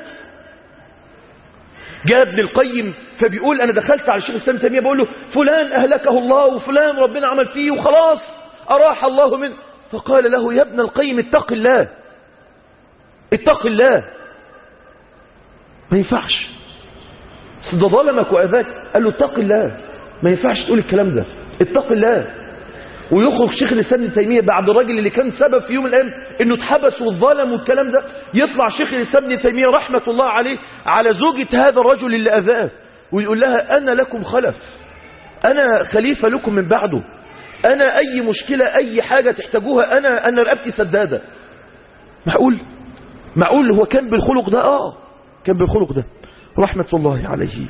جاء ابن القيم فبيقول أنا دخلت على شيخ الإسلام ابن تيمية بقول له فلان أهلكه الله وفلان ربنا عمل فيه وخلاص أراح الله منه فقال له يا ابن القيم اتق الله اتق الله ما ينفعش ده ظلمك وأذاك قال له اتق الله ما ينفعش تقول الكلام ده اتق الله ويخرج شيخ الإسلام ابن تيمية بعد الراجل اللي كان سبب في يوم من الأيام انه اتحبس والظلم والكلام ده يطلع شيخ الإسلام ابن تيمية رحمة الله عليه على زوجة هذا الرجل اللي أذاه ويقول لها أنا لكم خلف أنا خليفة لكم من بعده أنا أي مشكلة أي حاجة تحتاجوها أنا أنا رقبتي سدادة معقول معقول هو كان بالخلق ده آه كان بالخلق ده رحمة الله عليه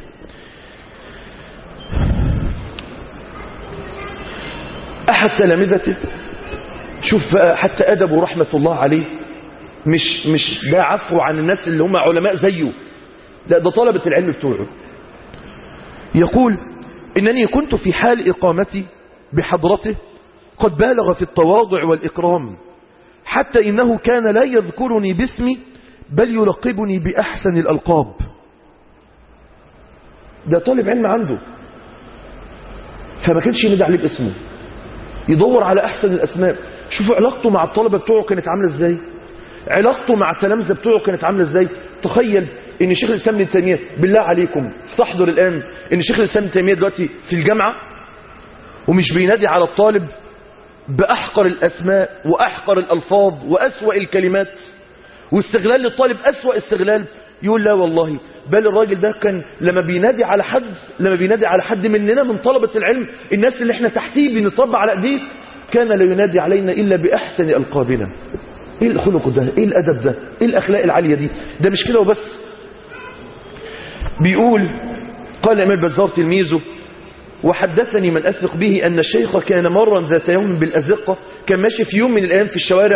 أحد تلامذته شوف حتى أدبه رحمة الله عليه مش مش ده عفو عن الناس اللي هم علماء زيه لا ده طلبة العلم بتوعه يقول إنني كنت في حال إقامتي بحضرته قد بالغ في التواضع والإكرام حتى إنه كان لا يذكرني باسمي بل يلقبني بأحسن الألقاب ده طالب علم عنده فما كانش يمد عليه باسمه يدور على أحسن الأسماء شوفوا علاقته مع الطلبة بتوعه كانت عاملة ازاي علاقته مع التلامذة بتوعه كانت عاملة ازاي تخيل ان شيخ الإسلام ابن تيمية بالله عليكم استحضر الآن ان شيخ الإسلام ابن تيمية دلوقتي في الجامعة ومش بينادي على الطالب بأحقر الأسماء وأحقر الألفاظ وأسوأ الكلمات واستغلال للطالب أسوأ استغلال يقول لا والله بل الراجل ده كان لما بينادي على حد لما بينادي على حد مننا من طلبة العلم الناس اللي احنا تحتيه بنطبع على ايديه كان لا ينادي علينا إلا بأحسن ألقابنا ايه الخلق ده ايه الأدب ده ايه الأخلاق العالية دي ده مش كده وبس بيقول قال امام البزار تلميذه وحدثني من أثق به أن الشيخ كان مرا ذات يوم بالأزقة كان ماشي في يوم من الأيام في الشوارع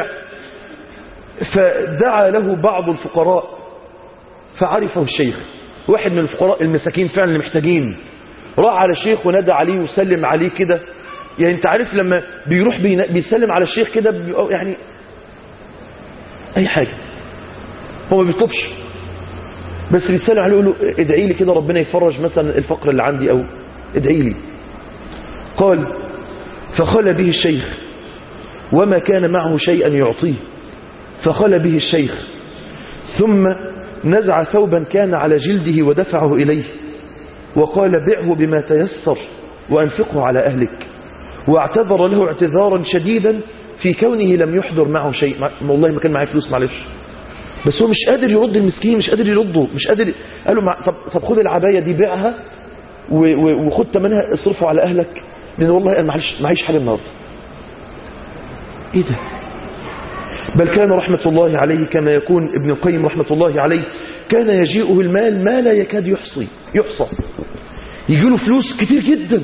فدعا له بعض الفقراء فعرفه الشيخ واحد من الفقراء المساكين فعلا اللي محتاجين راح على الشيخ ونادى عليه وسلم عليه كده يعني انت عارف لما بيروح بيسلم على الشيخ كده يعني اي حاجة هو ما بيطلبش بس بيتسلم عليه يقول له ادعي لي كده ربنا يفرج مثلا الفقر اللي عندي او ادعي لي قال فخلى به الشيخ وما كان معه شيئا يعطيه فخلى به الشيخ ثم نزع ثوبا كان على جلده ودفعه إليه وقال بعه بما تيسر وأنفقه على أهلك واعتذر له اعتذارا شديدا في كونه لم يحضر معه شيء والله ما كان معي فلوس معلش بس هو مش قادر يرد المسكين مش قادر يرده مش قادر قال له مع... طب, طب خد العباية دي بيعها و... و... وخد ثمنها اصرفه على أهلك لأن والله أنا معلش معيش حال النهارده ايه ده بل كان رحمة الله عليه كما يكون ابن القيم رحمة الله عليه كان يجيئه المال ما لا يكاد يحصي يحصى يجي له فلوس كتير جدا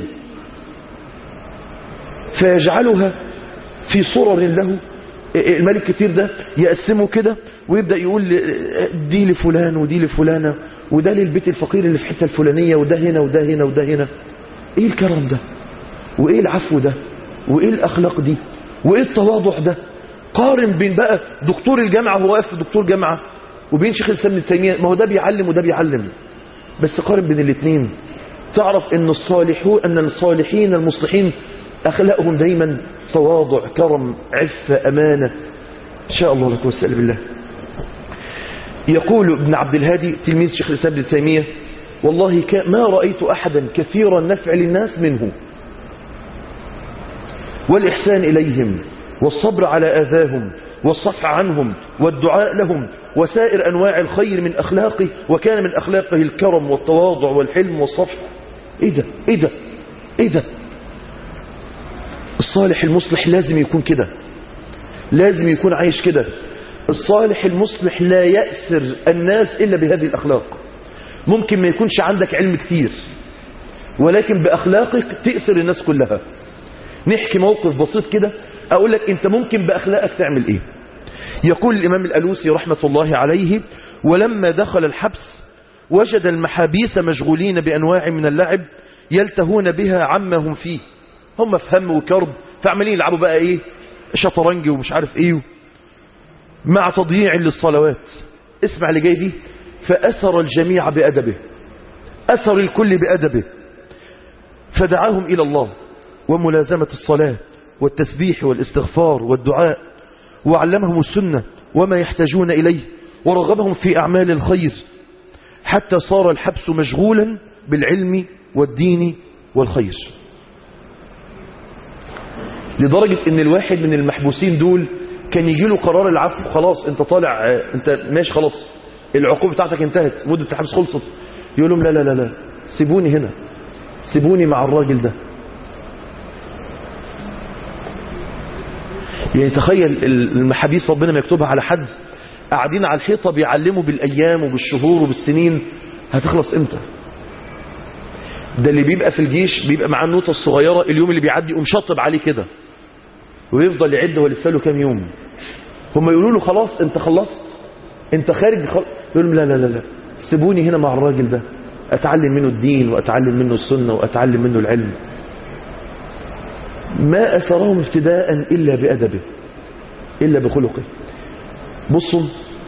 فيجعلها في صرر له المال الكتير ده يقسمه كده ويبدأ يقول دي لفلان ودي لفلانة وده للبيت الفقير اللي في حتة الفلانية وده هنا وده هنا وده هنا ايه الكرم ده وايه العفو ده وايه الاخلاق دي وايه التواضع ده قارن بين بقى دكتور الجامعة هو واقف دكتور جامعة وبين شيخ الاسلام ابن تيمية ما هو ده بيعلم وده بيعلم بس قارن بين الاثنين تعرف ان الصالحون ان الصالحين المصلحين اخلاقهم دايما تواضع كرم عفة امانة ان شاء الله لك واسأل بالله يقول ابن عبد الهادي تلميذ شيخ الاسلام ابن تيمية والله ما رأيت احدا كثير النفع للناس منه والإحسان إليهم والصبر على آذاهم والصفح عنهم والدعاء لهم وسائر أنواع الخير من أخلاقه وكان من أخلاقه الكرم والتواضع والحلم والصفح إيه ده إيه ده إيه ده الصالح المصلح لازم يكون كده لازم يكون عايش كده الصالح المصلح لا يأسر الناس إلا بهذه الأخلاق ممكن ما يكونش عندك علم كتير ولكن بأخلاقك تأسر الناس كلها نحكي موقف بسيط كده أقول لك أنت ممكن بأخلاقك تعمل إيه يقول الإمام الألوسي رحمة الله عليه ولما دخل الحبس وجد المحابيس مشغولين بأنواع من اللعب يلتهون بها عما هم فيه هم في هم وكرب فعمالين يلعبوا بقى إيه شطرنج ومش عارف إيه مع تضييع للصلوات اسمع اللي جاي دي فأسر الجميع بأدبه أسر الكل بأدبه فدعاهم إلى الله وملازمة الصلاة والتسبيح والاستغفار والدعاء وعلمهم السنة وما يحتاجون إليه ورغبهم في أعمال الخير حتى صار الحبس مشغولا بالعلم والدين والخير لدرجة ان الواحد من المحبوسين دول كان يجي له قرار العفو خلاص انت طالع انت ماشي خلاص العقوبة بتاعتك انتهت مدة الحبس خلصت يقول لهم لا لا لا لا سيبوني هنا سيبوني مع الراجل ده يعني تخيل المحابيس ربنا ما يكتبها على حد قاعدين على الحيطة بيعلموا بالأيام وبالشهور وبالسنين هتخلص امتى ده اللي بيبقى في الجيش بيبقى معاه النوتة الصغيرة اليوم اللي بيعدي يقوم شطب عليه كده ويفضل يعد هو لسه له كام يوم هم يقولوا له خلاص انت خلصت انت خارج خل... يقول لهم لا لا لا لا سيبوني هنا مع الراجل ده اتعلم منه الدين واتعلم منه السنة واتعلم منه العلم ما أثرهم ابتداء إلا بأدبه إلا بخلقه بصوا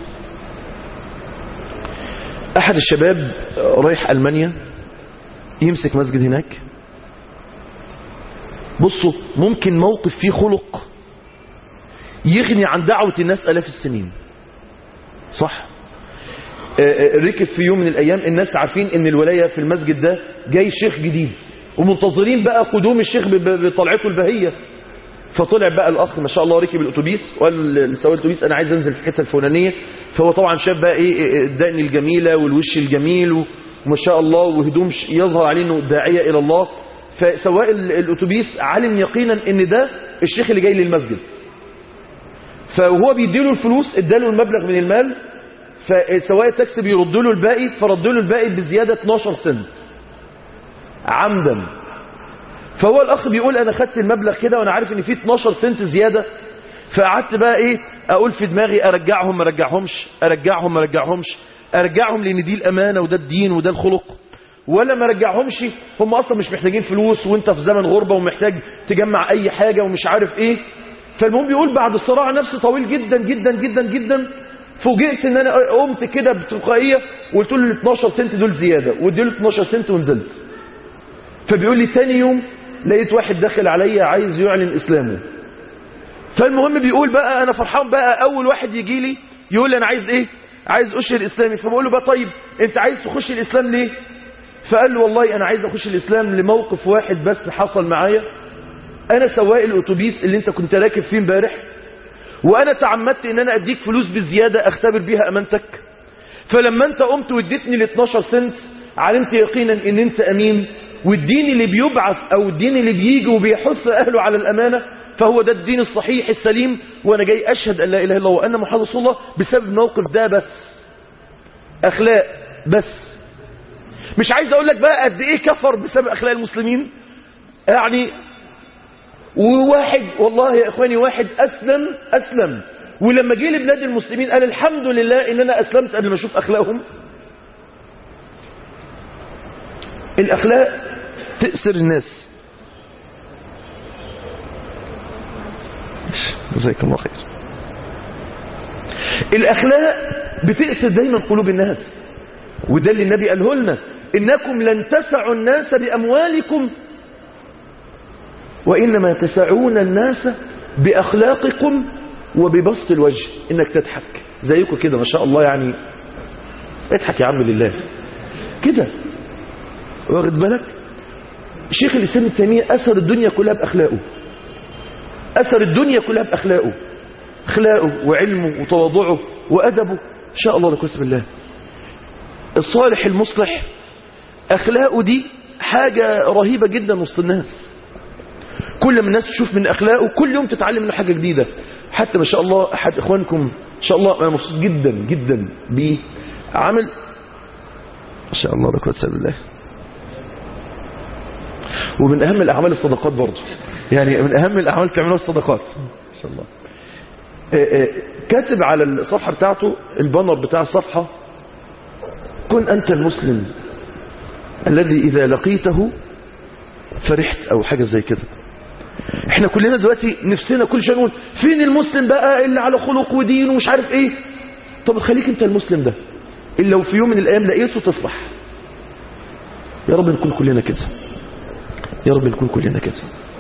أحد الشباب رايح ألمانيا يمسك مسجد هناك بصوا ممكن موقف فيه خلق يغني عن دعوة الناس ألاف السنين صح ركب في يوم من الأيام الناس عارفين ان الولاية في المسجد ده جاي شيخ جديد ومنتظرين بقى قدوم الشيخ بطلعته البهية فطلع بقى الأخ ما شاء الله ركب الأتوبيس وقال لسواق الأتوبيس أنا عايز أنزل في الحتة الفلانية فهو طبعا شاف بقى إيه الدقن الجميلة والوش الجميل وما شاء الله وهدوم يظهر عليه إنه داعية إلى الله فسواق الأتوبيس علم يقينا إن ده الشيخ اللي جاي للمسجد فهو بيديله الفلوس اداله المبلغ من المال فسواق التاكسي بيرد له الباقي فرد له الباقي بزيادة 12 سنت عمدا فهو الاخ بيقول انا خدت المبلغ كده وانا عارف ان فيه 12 سنت زياده فقعدت بقى ايه اقول في دماغي ارجعهم ما ارجعهمش ارجعهم ما ارجعهمش ارجعهم لان دي الامانه وده الدين وده الخلق ولا ما ارجعهمش هم اصلا مش محتاجين فلوس وانت في زمن غربه ومحتاج تجمع اي حاجه ومش عارف ايه فالمهم بيقول بعد صراع نفسي طويل جدا جدا جدا جدا فوجئت ان انا قمت كده بتلقائيه وقلت له ال 12 سنت دول زياده واديله 12 سنت ونزلت فبيقول لي تاني يوم لقيت واحد داخل عليا عايز يعلن اسلامه فالمهم بيقول بقى انا فرحان بقى اول واحد يجي لي يقول لي انا عايز ايه عايز اشهر اسلامي فبقول له بقى طيب انت عايز تخش الاسلام ليه فقال له والله انا عايز اخش الاسلام لموقف واحد بس حصل معايا انا سواق الاتوبيس اللي انت كنت راكب فيه امبارح وانا تعمدت ان انا اديك فلوس بزياده اختبر بيها امانتك فلما انت قمت واديتني ال 12 سنت علمت يقينا ان انت امين والدين اللي بيبعث او الدين اللي بيجي وبيحث اهله على الامانه فهو ده الدين الصحيح السليم وانا جاي اشهد ان لا اله الا الله وان محمد رسول الله بسبب الموقف ده بس اخلاق بس مش عايز اقول لك بقى قد ايه كفر بسبب اخلاق المسلمين يعني وواحد والله يا اخواني واحد اسلم اسلم ولما جه لبلاد المسلمين قال الحمد لله ان انا اسلمت قبل ما اشوف اخلاقهم الاخلاق تأسر الناس جزاك الله خير الاخلاق بتأسر دايما قلوب الناس وده اللي النبي قاله لنا انكم لن تسعوا الناس باموالكم وانما تسعون الناس باخلاقكم وببسط الوجه انك تضحك زيكم كده ما شاء الله يعني اضحك يا عم لله كده واخد بالك شيخ الاسلام ابن تيميه اثر الدنيا كلها باخلاقه اثر الدنيا كلها باخلاقه اخلاقه وعلمه وتواضعه وادبه ان شاء الله لك بسم الله الصالح المصلح اخلاقه دي حاجه رهيبه جدا وسط الناس كل ما الناس تشوف من اخلاقه كل يوم تتعلم منه حاجه جديده حتى ما شاء الله احد اخوانكم ان شاء الله انا مبسوط جدا جدا بيه عامل ما شاء الله لك بسم الله ومن اهم الاعمال الصدقات برضه يعني من اهم الاعمال تعملوها الصدقات ما شاء الله آه، آه، كاتب على الصفحه بتاعته البانر بتاع الصفحه كن انت المسلم الذي اذا لقيته فرحت او حاجه زي كده احنا كلنا دلوقتي نفسنا كل شيء نقول فين المسلم بقى اللي على خلق ودين ومش عارف ايه طب خليك انت المسلم ده اللي لو في يوم من الايام لقيته تصلح يا رب نكون كلنا كده يا رب نكون كلنا كده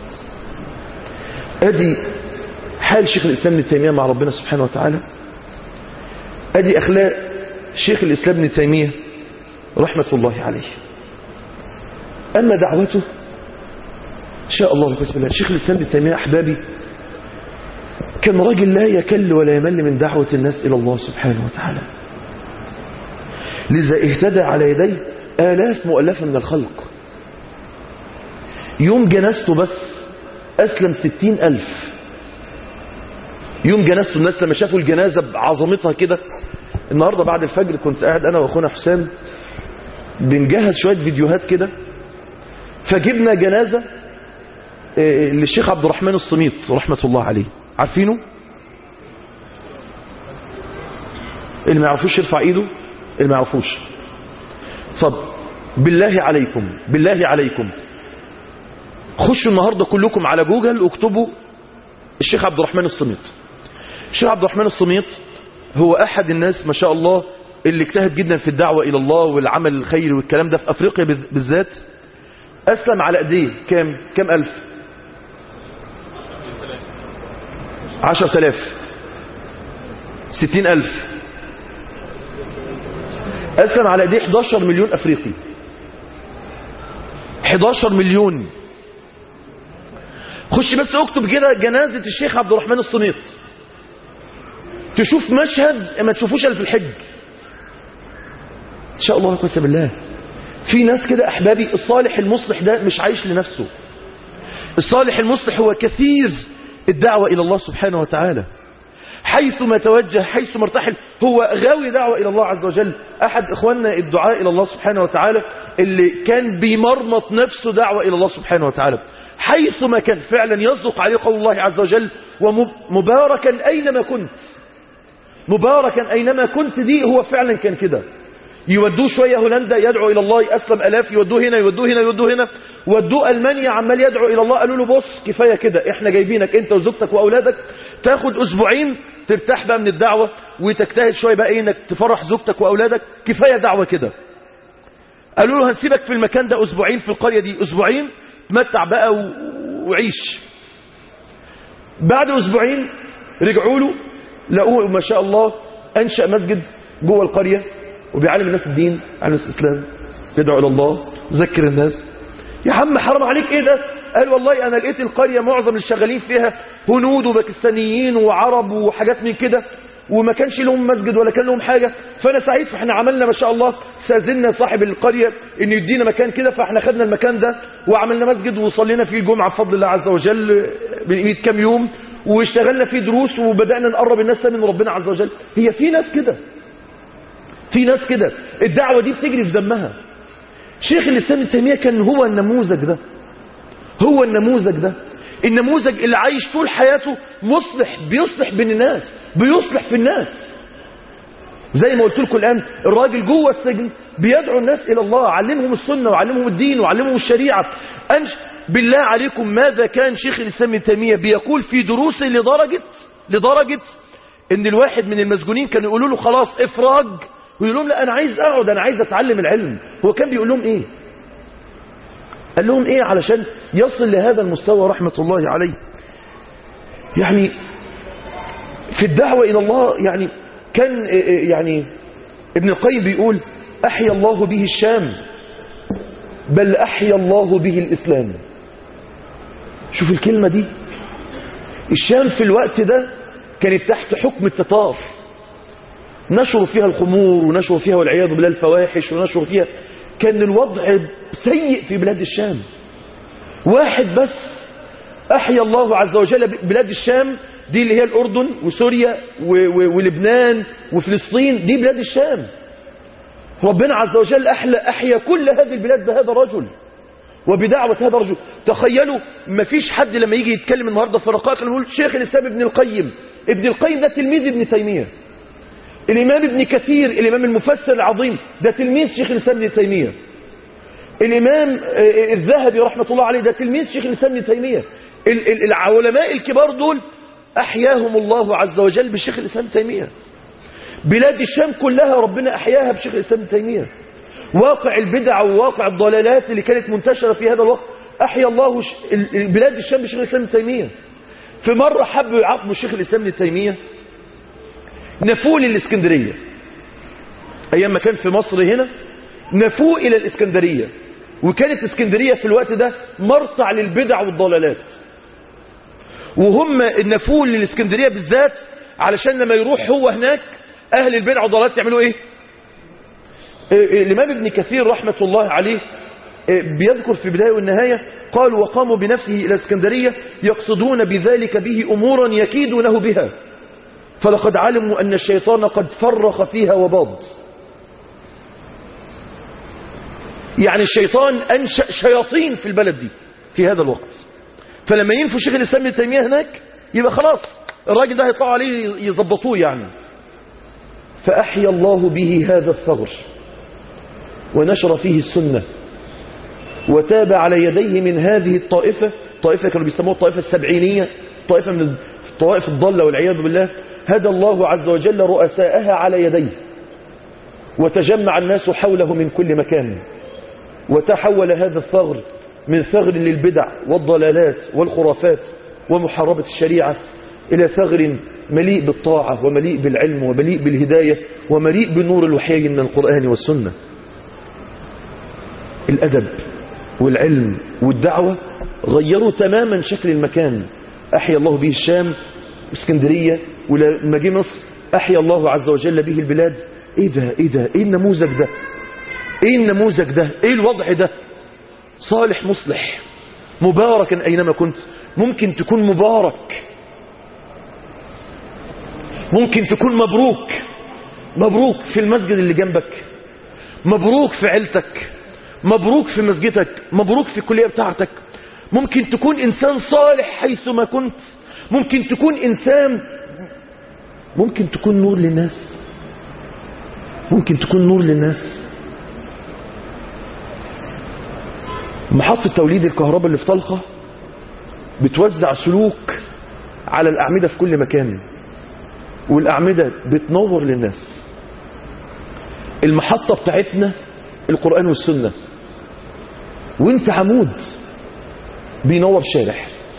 ادي حال شيخ الاسلام ابن تيميه مع ربنا سبحانه وتعالى ادي اخلاق شيخ الاسلام ابن تيميه رحمه الله عليه اما دعوته ان شاء الله لك بسم الله شيخ الاسلام ابن تيميه احبابي كان راجل لا يكل ولا يمل من دعوه الناس الى الله سبحانه وتعالى لذا اهتدى على يديه آلاف مؤلفة من الخلق يوم جنازته بس أسلم ستين ألف يوم جنازته الناس لما شافوا الجنازة بعظمتها كده النهاردة بعد الفجر كنت قاعد أنا وأخونا حسام بنجهز شوية فيديوهات كده فجبنا جنازة آه، للشيخ عبد الرحمن الصميط رحمة الله عليه عارفينه اللي ما يعرفوش يرفع ايده اللي ما يعرفوش طب بالله عليكم بالله عليكم خشوا النهاردة كلكم على جوجل واكتبوا الشيخ عبد الرحمن الصميط الشيخ عبد الرحمن الصميط هو أحد الناس ما شاء الله اللي اجتهد جدا في الدعوة إلى الله والعمل الخيري والكلام ده في أفريقيا بال- بالذات أسلم على أيديه كام كام ألف عشر تلاف ستين ألف أسلم على ايديه 11 مليون أفريقي 11 مليون خش بس اكتب كده جنازة الشيخ عبد الرحمن الصنيط تشوف مشهد ما تشوفوش الا في الحج ان شاء الله لا قوه الا بالله في ناس كده احبابي الصالح المصلح ده مش عايش لنفسه الصالح المصلح هو كثير الدعوة إلى الله سبحانه وتعالى حيث ما توجه حيث ما ارتحل هو غاوي دعوة إلى الله عز وجل أحد إخواننا الدعاء إلى الله سبحانه وتعالى اللي كان بيمرمط نفسه دعوة إلى الله سبحانه وتعالى حيثما كان فعلا يصدق عليه قول الله عز وجل ومباركا أينما كنت مباركا أينما كنت دي هو فعلا كان كده يودوه شوية هولندا يدعو إلى الله أسلم ألاف يودوه هنا يودوه هنا يودوه هنا ودوه ألمانيا عمال يدعو إلى الله قالوا له بص كفاية كده احنا جايبينك انت وزوجتك وأولادك تاخد أسبوعين ترتاح بقى من الدعوة وتجتهد شوية بقى ايه انك تفرح زوجتك وأولادك كفاية دعوة كده قالوا له هنسيبك في المكان ده أسبوعين في القرية دي أسبوعين تمتع بقى و... وعيش بعد أسبوعين رجعوا له لقوه ما شاء الله أنشأ مسجد جوه القرية وبيعلم الناس الدين عن الإسلام يدعو إلى الله ذكر الناس يا عم حرام عليك إيه ده قال والله أنا لقيت القرية معظم الشغالين فيها هنود وباكستانيين وعرب وحاجات من كده وما كانش لهم مسجد ولا كان لهم حاجة فأنا سعيد فاحنا عملنا ما شاء الله سازلنا صاحب القرية إن يدينا مكان كده فاحنا خدنا المكان ده وعملنا مسجد وصلينا فيه الجمعة بفضل الله عز وجل من 100 كام يوم واشتغلنا فيه دروس وبدأنا نقرب الناس من ربنا عز وجل هي في ناس كده في ناس كده الدعوة دي بتجري في دمها شيخ الإسلام ابن تيمية كان هو النموذج ده هو النموذج ده النموذج اللي عايش طول حياته مصلح بيصلح بين الناس بيصلح في الناس زي ما قلت لكم الآن الراجل جوه السجن بيدعو الناس إلى الله علمهم السنة وعلمهم الدين وعلمهم الشريعة أنش بالله عليكم ماذا كان شيخ الإسلام ابن تيمية بيقول في دروسه لدرجة لدرجة ان الواحد من المسجونين كانوا يقولوا له خلاص افراج ويقول لهم لا انا عايز اقعد انا عايز اتعلم العلم هو كان بيقول لهم ايه قال لهم ايه علشان يصل لهذا المستوى رحمة الله عليه يعني في الدعوة الى الله يعني كان يعني ابن القيم بيقول احيا الله به الشام بل احيا الله به الاسلام شوف الكلمة دي الشام في الوقت ده كانت تحت حكم التتار نشروا فيها الخمور ونشروا فيها والعياذ بالله الفواحش ونشروا فيها كان الوضع سيء في بلاد الشام واحد بس أحيا الله عز وجل بلاد الشام دي اللي هي الأردن وسوريا ولبنان وفلسطين دي بلاد الشام ربنا عز وجل أحلى أحيا كل هذه البلاد بهذا الرجل وبدعوة هذا الرجل تخيلوا ما فيش حد لما يجي يتكلم النهاردة في رقائق يقول شيخ الإسلام ابن القيم ابن القيم ده تلميذ ابن تيمية الإمام ابن كثير الإمام المفسر العظيم ده تلميذ شيخ الإسلام ابن تيمية الإمام الذهبي رحمة الله عليه ده تلميذ شيخ الإسلام ابن تيمية العلماء الكبار دول أحياهم الله عز وجل بشيخ الإسلام ابن تيمية بلاد الشام كلها ربنا أحياها بشيخ الإسلام ابن تيمية واقع البدع وواقع الضلالات اللي كانت منتشرة في هذا الوقت أحيا الله بلاد الشام بشيخ الإسلام ابن تيمية في مرة حبوا يعاقبوا الشيخ الإسلام ابن تيمية نفوه للإسكندرية أيام ما كان في مصر هنا نفوه إلى الإسكندرية وكانت اسكندرية في الوقت ده مرصع للبدع والضلالات وهم نفوه للإسكندرية بالذات علشان لما يروح هو هناك أهل البدع والضلالات يعملوا إيه الإمام ابن كثير رحمة الله عليه بيذكر في البداية والنهاية قال وقاموا بنفسه إلى اسكندرية يقصدون بذلك به أمورا يكيدونه بها فلقد علموا أن الشيطان قد فرخ فيها وباض يعني الشيطان أنشأ شياطين في البلد دي في هذا الوقت فلما ينفوا شيخ الإسلام ابن تيمية هناك يبقى خلاص الراجل ده هيطلعوا عليه يظبطوه يعني فأحيا الله به هذا الثغر ونشر فيه السنة وتاب على يديه من هذه الطائفة طائفة كانوا بيسموها الطائفة السبعينية طائفة من الطوائف الضالة والعياذ بالله هدى الله عز وجل رؤساءها على يديه وتجمع الناس حوله من كل مكان وتحول هذا الثغر من ثغر للبدع والضلالات والخرافات ومحاربة الشريعة إلى ثغر مليء بالطاعة ومليء بالعلم ومليء بالهداية ومليء بنور الوحي من القرآن والسنة الأدب والعلم والدعوة غيروا تماما شكل المكان أحيا الله به الشام اسكندرية ولما جه مصر أحيا الله عز وجل به البلاد ايه ده ايه ده ايه النموذج ده ايه النموذج ده ايه الوضع ده صالح مصلح مباركا اينما كنت ممكن تكون مبارك ممكن تكون مبروك مبروك في المسجد اللي جنبك مبروك في عيلتك مبروك في مسجدك مبروك في الكلية بتاعتك ممكن تكون إنسان صالح حيثما كنت ممكن تكون إنسان ممكن تكون نور للناس ممكن تكون نور للناس محطة توليد الكهرباء اللي في طلخة بتوزع سلوك على الأعمدة في كل مكان والأعمدة بتنور للناس المحطة بتاعتنا القرآن والسنة وانت عمود بينور شارع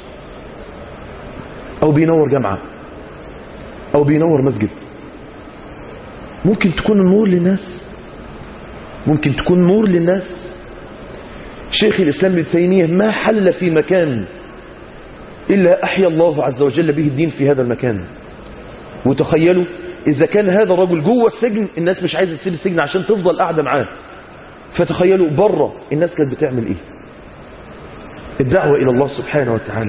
او بينور جامعة او بينور مسجد ممكن تكون النور للناس ممكن تكون نور للناس شيخ الإسلام ابن تيمية ما حل في مكان إلا أحيا الله عز وجل به الدين في هذا المكان وتخيلوا إذا كان هذا الرجل جوه السجن الناس مش عايزة تسيب السجن عشان تفضل قاعدة معاه فتخيلوا بره الناس كانت بتعمل إيه الدعوة إلى الله سبحانه وتعالى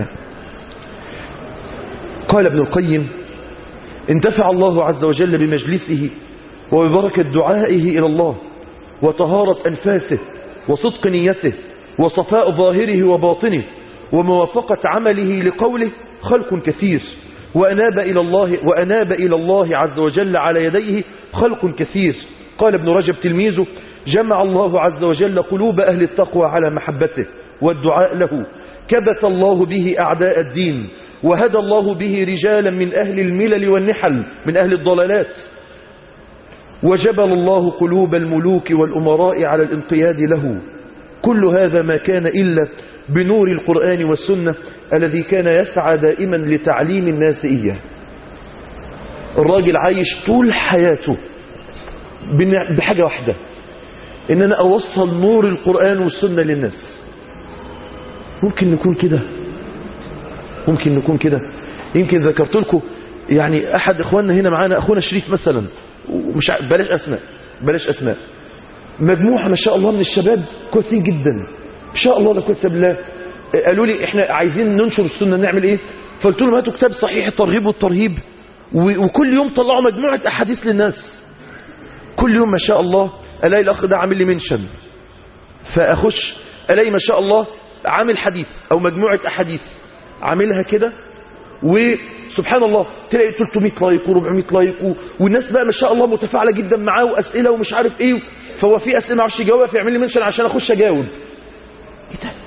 قال ابن القيم انتفع الله عز وجل بمجلسه وببركة دعائه إلى الله وطهارة أنفاسه وصدق نيته وصفاء ظاهره وباطنه وموافقة عمله لقوله خلق كثير وأناب إلى الله وأناب إلى الله عز وجل على يديه خلق كثير قال ابن رجب تلميذه جمع الله عز وجل قلوب أهل التقوى على محبته والدعاء له كبت الله به أعداء الدين وهدى الله به رجالا من أهل الملل والنحل من أهل الضلالات وجبل الله قلوب الملوك والأمراء على الانقياد له كل هذا ما كان إلا بنور القرآن والسنة الذي كان يسعى دائما لتعليم الناس إياه الراجل عايش طول حياته بحاجة واحدة إن أنا أوصل نور القرآن والسنة للناس ممكن نكون كده ممكن نكون كده يمكن ذكرت لكم يعني أحد إخواننا هنا معانا أخونا شريف مثلا ومش ع- بلاش أسماء بلاش أسماء مجموعة ما شاء الله من الشباب كويسين جدا ما شاء الله لا قوه الا بالله قالوا لي احنا عايزين ننشر السنة نعمل ايه فقلت لهم هاتوا كتاب صحيح الترغيب والترهيب و- وكل يوم طلعوا مجموعة أحاديث للناس كل يوم ما شاء الله الاقي الاخ ده عامل لي منشن فاخش الاقي ما شاء الله عامل حديث او مجموعة احاديث عاملها كده وسبحان الله تلاقي 300 لايك و400 لايك و... والناس بقى ما شاء الله متفاعله جدا معاه واسئله ومش عارف ايه فهو في اسئله ما اعرفش يجاوب فيعمل لي منشن عشان اخش اجاوب ايه ده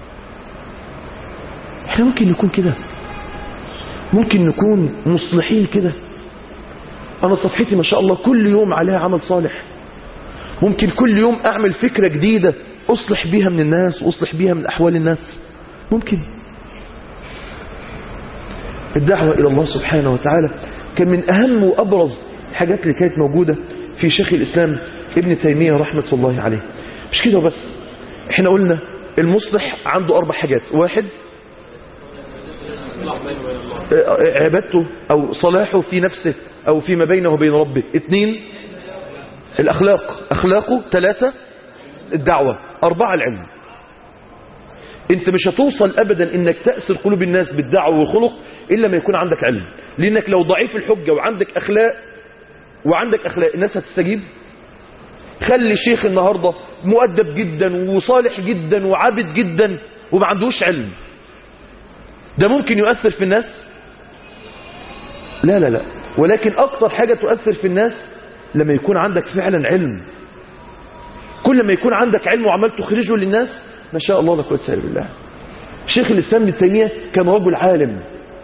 احنا ممكن نكون كده ممكن نكون مصلحين كده انا صفحتي ما شاء الله كل يوم عليها عمل صالح ممكن كل يوم اعمل فكرة جديدة اصلح بيها من الناس واصلح بيها من احوال الناس ممكن الدعوة الى الله سبحانه وتعالى كان من اهم وابرز الحاجات اللي كانت موجودة في شيخ الاسلام ابن تيمية رحمة الله عليه مش كده بس احنا قلنا المصلح عنده اربع حاجات واحد عبادته او صلاحه في نفسه او فيما بينه وبين ربه اثنين الاخلاق اخلاقه ثلاثة الدعوة اربعة العلم انت مش هتوصل ابدا انك تأثر قلوب الناس بالدعوة والخلق الا ما يكون عندك علم لانك لو ضعيف الحجة وعندك اخلاق وعندك اخلاق الناس هتستجيب خلي شيخ النهاردة مؤدب جدا وصالح جدا وعابد جدا وما عندوش علم ده ممكن يؤثر في الناس لا لا لا ولكن أكتر حاجة تؤثر في الناس لما يكون عندك فعلا علم كل ما يكون عندك علم وعمال تخرجه للناس ما شاء الله لا قوه الا بالله شيخ الإسلام ابن تيمية كان رجل عالم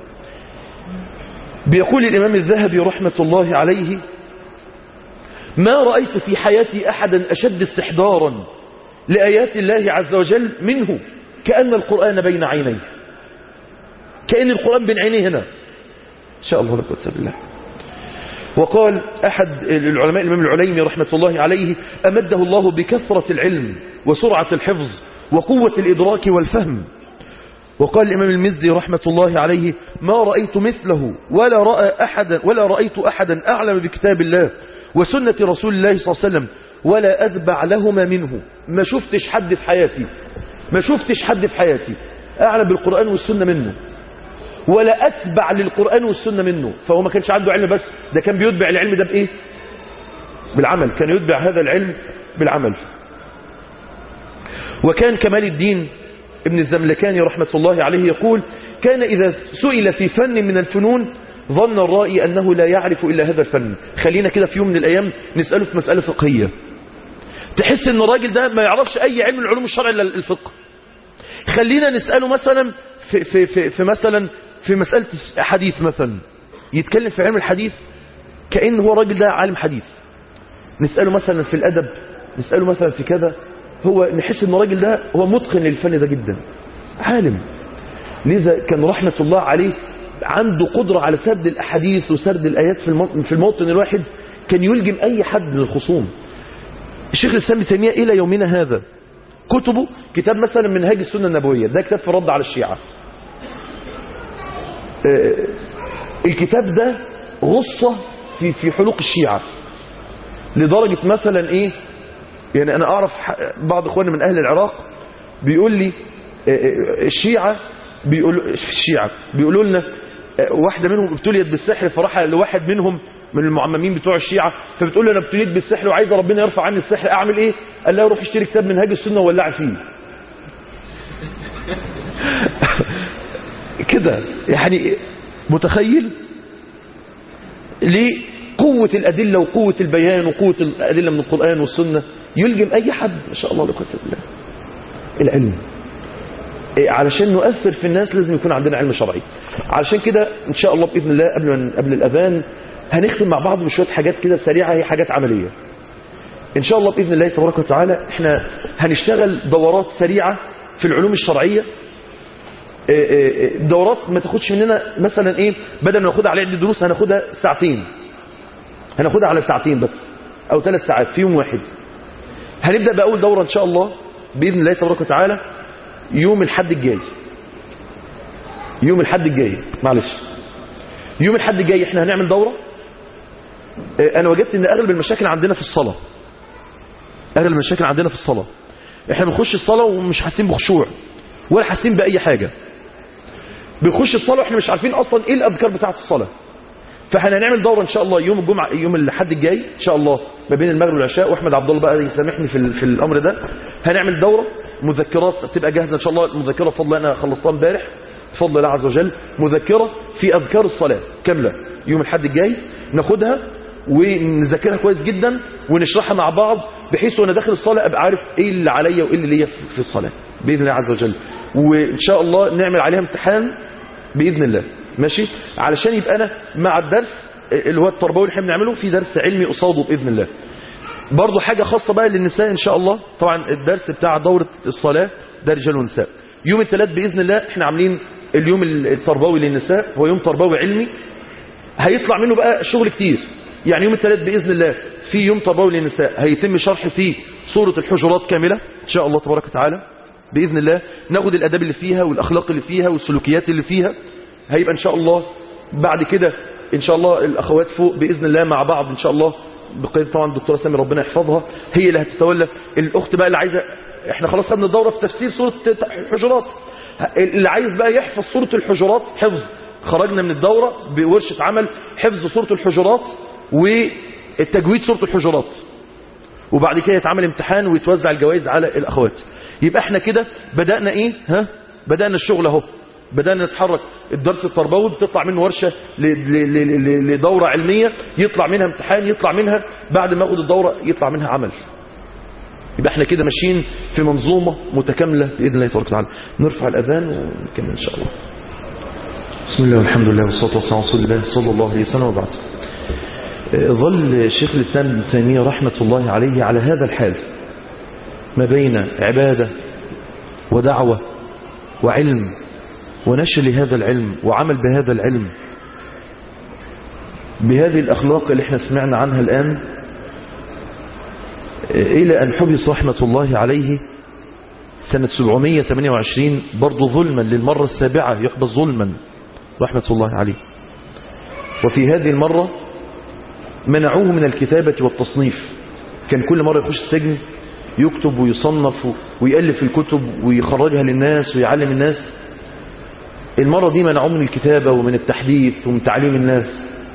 بيقول الإمام الذهبي رحمة الله عليه ما رأيت في حياتي أحدا أشد استحضارا لآيات الله عز وجل منه كأن القرآن بين عينيه كأن القرآن بين عينيه هنا إن شاء الله لا قوه الا بالله وقال أحد العلماء الإمام العليمي رحمة الله عليه أمده الله بكثرة العلم وسرعة الحفظ وقوة الإدراك والفهم وقال الإمام المزي رحمة الله عليه ما رأيت مثله ولا رأى أحدا ولا رأيت أحدا أعلم بكتاب الله وسنة رسول الله صلى الله عليه وسلم ولا أذبع لهما منه ما شفتش حد في حياتي ما شفتش حد في حياتي أعلم بالقرآن والسنة منه ولا أتبع للقرآن والسنة منه فهو ما كانش عنده علم بس ده كان بيتبع العلم ده بإيه بالعمل كان يتبع هذا العلم بالعمل وكان كمال الدين ابن الزملكاني رحمة الله عليه يقول كان إذا سئل في فن من الفنون ظن الرائي أنه لا يعرف إلا هذا الفن خلينا كده في يوم من الأيام نسأله في مسألة فقهية تحس ان الراجل ده ما يعرفش أي علم من علوم الشرع إلا الفقه خلينا نسأله مثلا في, في, في, في مثلا في مسألة حديث مثلا يتكلم في علم الحديث كأن هو الراجل ده عالم حديث نسأله مثلا في الأدب نسأله مثلا في كذا هو نحس ان الراجل ده هو متقن للفن ده جدا عالم لذا كان رحمة الله عليه عنده قدرة على سرد الأحاديث وسرد الآيات في الموطن, في الموطن الواحد كان يلجم أي حد من الخصوم الشيخ الإسلام ابن تيمية إلى يومنا هذا كتبه كتاب مثلا منهاج السنة النبوية ده كتاب في الرد على الشيعة آه، الكتاب ده غصة في في حلوق الشيعة لدرجة مثلا ايه يعني انا اعرف ح- بعض اخواني من اهل العراق بيقول لي آه، آه، الشيعة بيقول الشيعة بيقولوا لنا آه، واحدة منهم ابتليت بالسحر فراح لواحد منهم من المعممين بتوع الشيعة فبتقول له انا ابتليت بالسحر وعايزه ربنا يرفع عني السحر اعمل ايه قال لها روح اشتري كتاب منهاج السنة وولع فيه كده يعني متخيل لقوة الأدلة وقوة البيان وقوة الأدلة من القرآن والسنة يلجم أي حد ما شاء الله لقوة الله العلم إيه، علشان نؤثر في الناس لازم يكون عندنا علم شرعي علشان كده إن شاء الله بإذن الله قبل ما- قبل الأذان هنختم مع بعض بشوية حاجات كده سريعة هي حاجات عملية إن شاء الله بإذن الله تبارك وتعالى إحنا هنشتغل دورات سريعة في العلوم الشرعية إيه إيه دورات ما تاخدش مننا مثلا ايه بدل ما ناخدها على عده دروس هناخدها ساعتين هناخدها على ساعتين بس او ثلاث ساعات في يوم واحد هنبدا باول دوره ان شاء الله باذن الله تبارك وتعالى يوم الحد الجاي يوم الحد الجاي معلش يوم الحد الجاي احنا هنعمل دوره إيه، انا وجدت ان اغلب المشاكل عندنا في الصلاه اغلب المشاكل عندنا في الصلاه احنا بنخش الصلاه ومش حاسين بخشوع ولا حاسين بأي حاجة بنخش الصلاة واحنا مش عارفين أصلا إيه الأذكار بتاعة الصلاة فاحنا هنعمل دورة إن شاء الله يوم الجمعة يوم الحد الجاي إن شاء الله ما بين المغرب والعشاء وأحمد عبد الله بقى يسامحني في, ال- في الأمر ده هنعمل دورة مذكرات تبقى جاهزة إن شاء الله المذكرة بفضل أنا خلصتها امبارح بفضل الله عز وجل مذكرة في أذكار الصلاة كاملة يوم الحد الجاي ناخدها ونذاكرها كويس جدا ونشرحها مع بعض بحيث وانا داخل الصلاة ابقى عارف ايه اللي عليا وايه اللي ليا في الصلاة باذن الله عز وجل وان شاء الله نعمل عليها امتحان باذن الله ماشي علشان يبقى انا مع الدرس اللي هو التربوي اللي احنا بنعمله في درس علمي قصاده باذن الله برضه حاجة خاصة بقى للنساء ان شاء الله طبعا الدرس بتاع دورة الصلاة ده رجال ونساء يوم الثلاث باذن الله احنا عاملين اليوم التربوي للنساء هو يوم تربوي علمي هيطلع منه بقى شغل كتير يعني يوم الثلاث بإذن الله في يوم تربوي للنساء هيتم شرح فيه سورة الحجرات كاملة إن شاء الله تبارك وتعالى بإذن الله ناخد الأداب اللي فيها والأخلاق اللي فيها والسلوكيات اللي فيها هيبقى إن شاء الله بعد كده إن شاء الله الأخوات فوق بإذن الله مع بعض إن شاء الله بقيادة طبعا الدكتورة سامي ربنا يحفظها هي اللي هتتولى الأخت بقى اللي عايزة احنا خلاص خدنا الدورة في تفسير سورة الحجرات اللي عايز بقى يحفظ سورة الحجرات حفظ خرجنا من الدورة بورشة عمل حفظ سورة الحجرات والتجويد سورة الحجرات وبعد كده يتعمل امتحان ويتوزع الجوائز على الأخوات يبقى احنا كده بدأنا ايه ها بدأنا الشغل اهو بدأنا نتحرك الدرس التربوي بتطلع منه ورشة ل- ل- ل- ل- لدورة علمية يطلع منها امتحان يطلع منها بعد ما اخد الدورة يطلع منها عمل يبقى احنا كده ماشيين في منظومة متكاملة بإذن الله تبارك وتعالى نرفع الأذان ونكمل إن شاء الله بسم الله والحمد لله والصلاة والسلام على رسول الله صلى الله عليه وسلم وبعد ظل شيخ الإسلام ابن تيمية رحمة الله عليه على هذا الحال ما بين عبادة ودعوة وعلم ونشر لهذا العلم وعمل بهذا العلم بهذه الأخلاق اللي احنا سمعنا عنها الآن إلى أن حبس رحمة الله عليه سنة 728 برضو ظلما للمرة السابعة يحبس ظلما رحمة الله عليه وفي هذه المرة منعوه من الكتابة والتصنيف كان كل مرة يخش السجن يكتب ويصنف ويألف الكتب ويخرجها للناس ويعلم الناس المرة دي منعوه من الكتابة ومن التحديث ومن تعليم الناس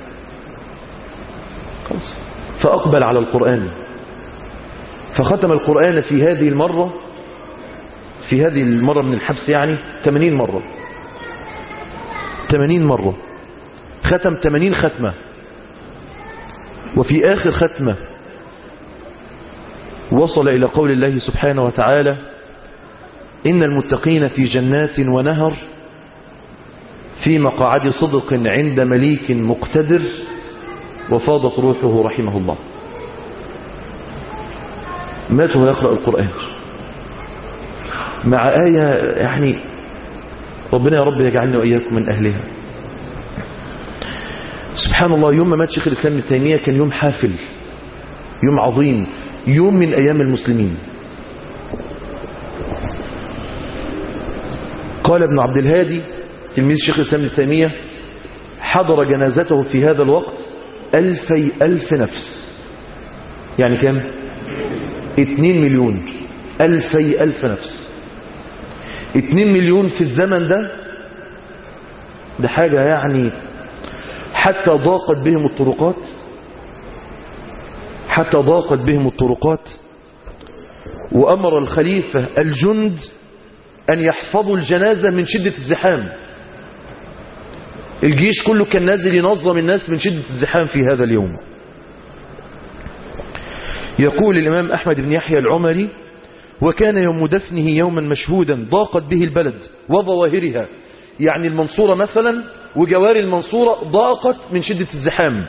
خلاص. فأقبل على القرآن فختم القرآن في هذه المرة في هذه المرة من الحبس يعني 80 مرة 80 مرة ختم 80 ختمة وفي آخر ختمة وصل إلى قول الله سبحانه وتعالى إن المتقين في جنات ونهر في مقعد صدق عند مليك مقتدر وفاضت روحه رحمه الله مات وهو يقرأ القرآن مع آية يعني ربنا يا رب يجعلنا وإياكم من أهلها سبحان الله يوم ما مات شيخ الإسلام ابن تيمية كان يوم حافل يوم عظيم يوم من أيام المسلمين قال ابن عبد الهادي تلميذ شيخ الإسلام ابن تيمية حضر جنازته في هذا الوقت ألفي ألف نفس يعني كم اتنين مليون ألفي ألف نفس اتنين مليون في الزمن ده ده حاجة يعني حتى ضاقت بهم الطرقات حتى ضاقت بهم الطرقات وأمر الخليفة الجند أن يحفظوا الجنازة من شدة الزحام الجيش كله كان نازل ينظم الناس من شدة الزحام في هذا اليوم يقول الإمام أحمد بن يحيى العمري وكان يوم دفنه يوما مشهودا ضاقت به البلد وظواهرها يعني المنصورة مثلا وجوار المنصورة ضاقت من شدة الزحام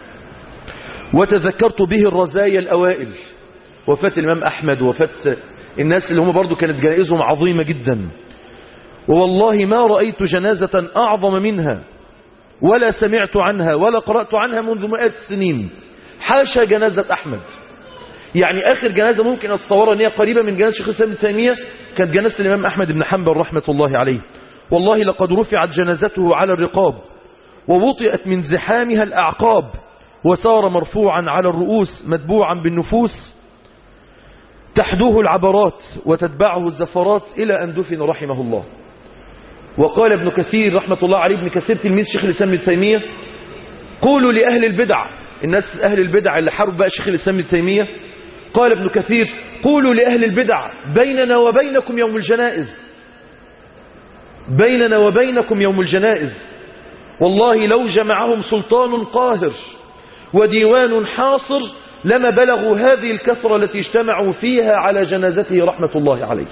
وتذكرت به الرزايا الأوائل وفاة الإمام أحمد وفاة الناس اللي هم برضو كانت جنائزهم عظيمة جدا ووالله ما رأيت جنازة أعظم منها ولا سمعت عنها ولا قرأت عنها منذ مئات السنين حاشا جنازة أحمد يعني آخر جنازة ممكن أتصورها أن هي قريبة من جنازة شيخ الإسلام ابن تيمية كانت جنازة الإمام أحمد بن حنبل رحمة الله عليه والله لقد رفعت جنازته على الرقاب ووطئت من زحامها الأعقاب وسار مرفوعا على الرؤوس متبوعا بالنفوس تحدوه العبرات وتتبعه الزفرات إلى أن دفن رحمه الله وقال ابن كثير رحمة الله عليه ابن كثير تلميذ شيخ الإسلام ابن تيمية قولوا لأهل البدع الناس أهل البدع اللي حارب بقى شيخ الإسلام ابن تيمية قال ابن كثير قولوا لأهل البدع بيننا وبينكم يوم الجنائز بيننا وبينكم يوم الجنائز والله لو جمعهم سلطان قاهر وديوان حاصر لما بلغوا هذه الكثرة التي اجتمعوا فيها على جنازته رحمة الله عليه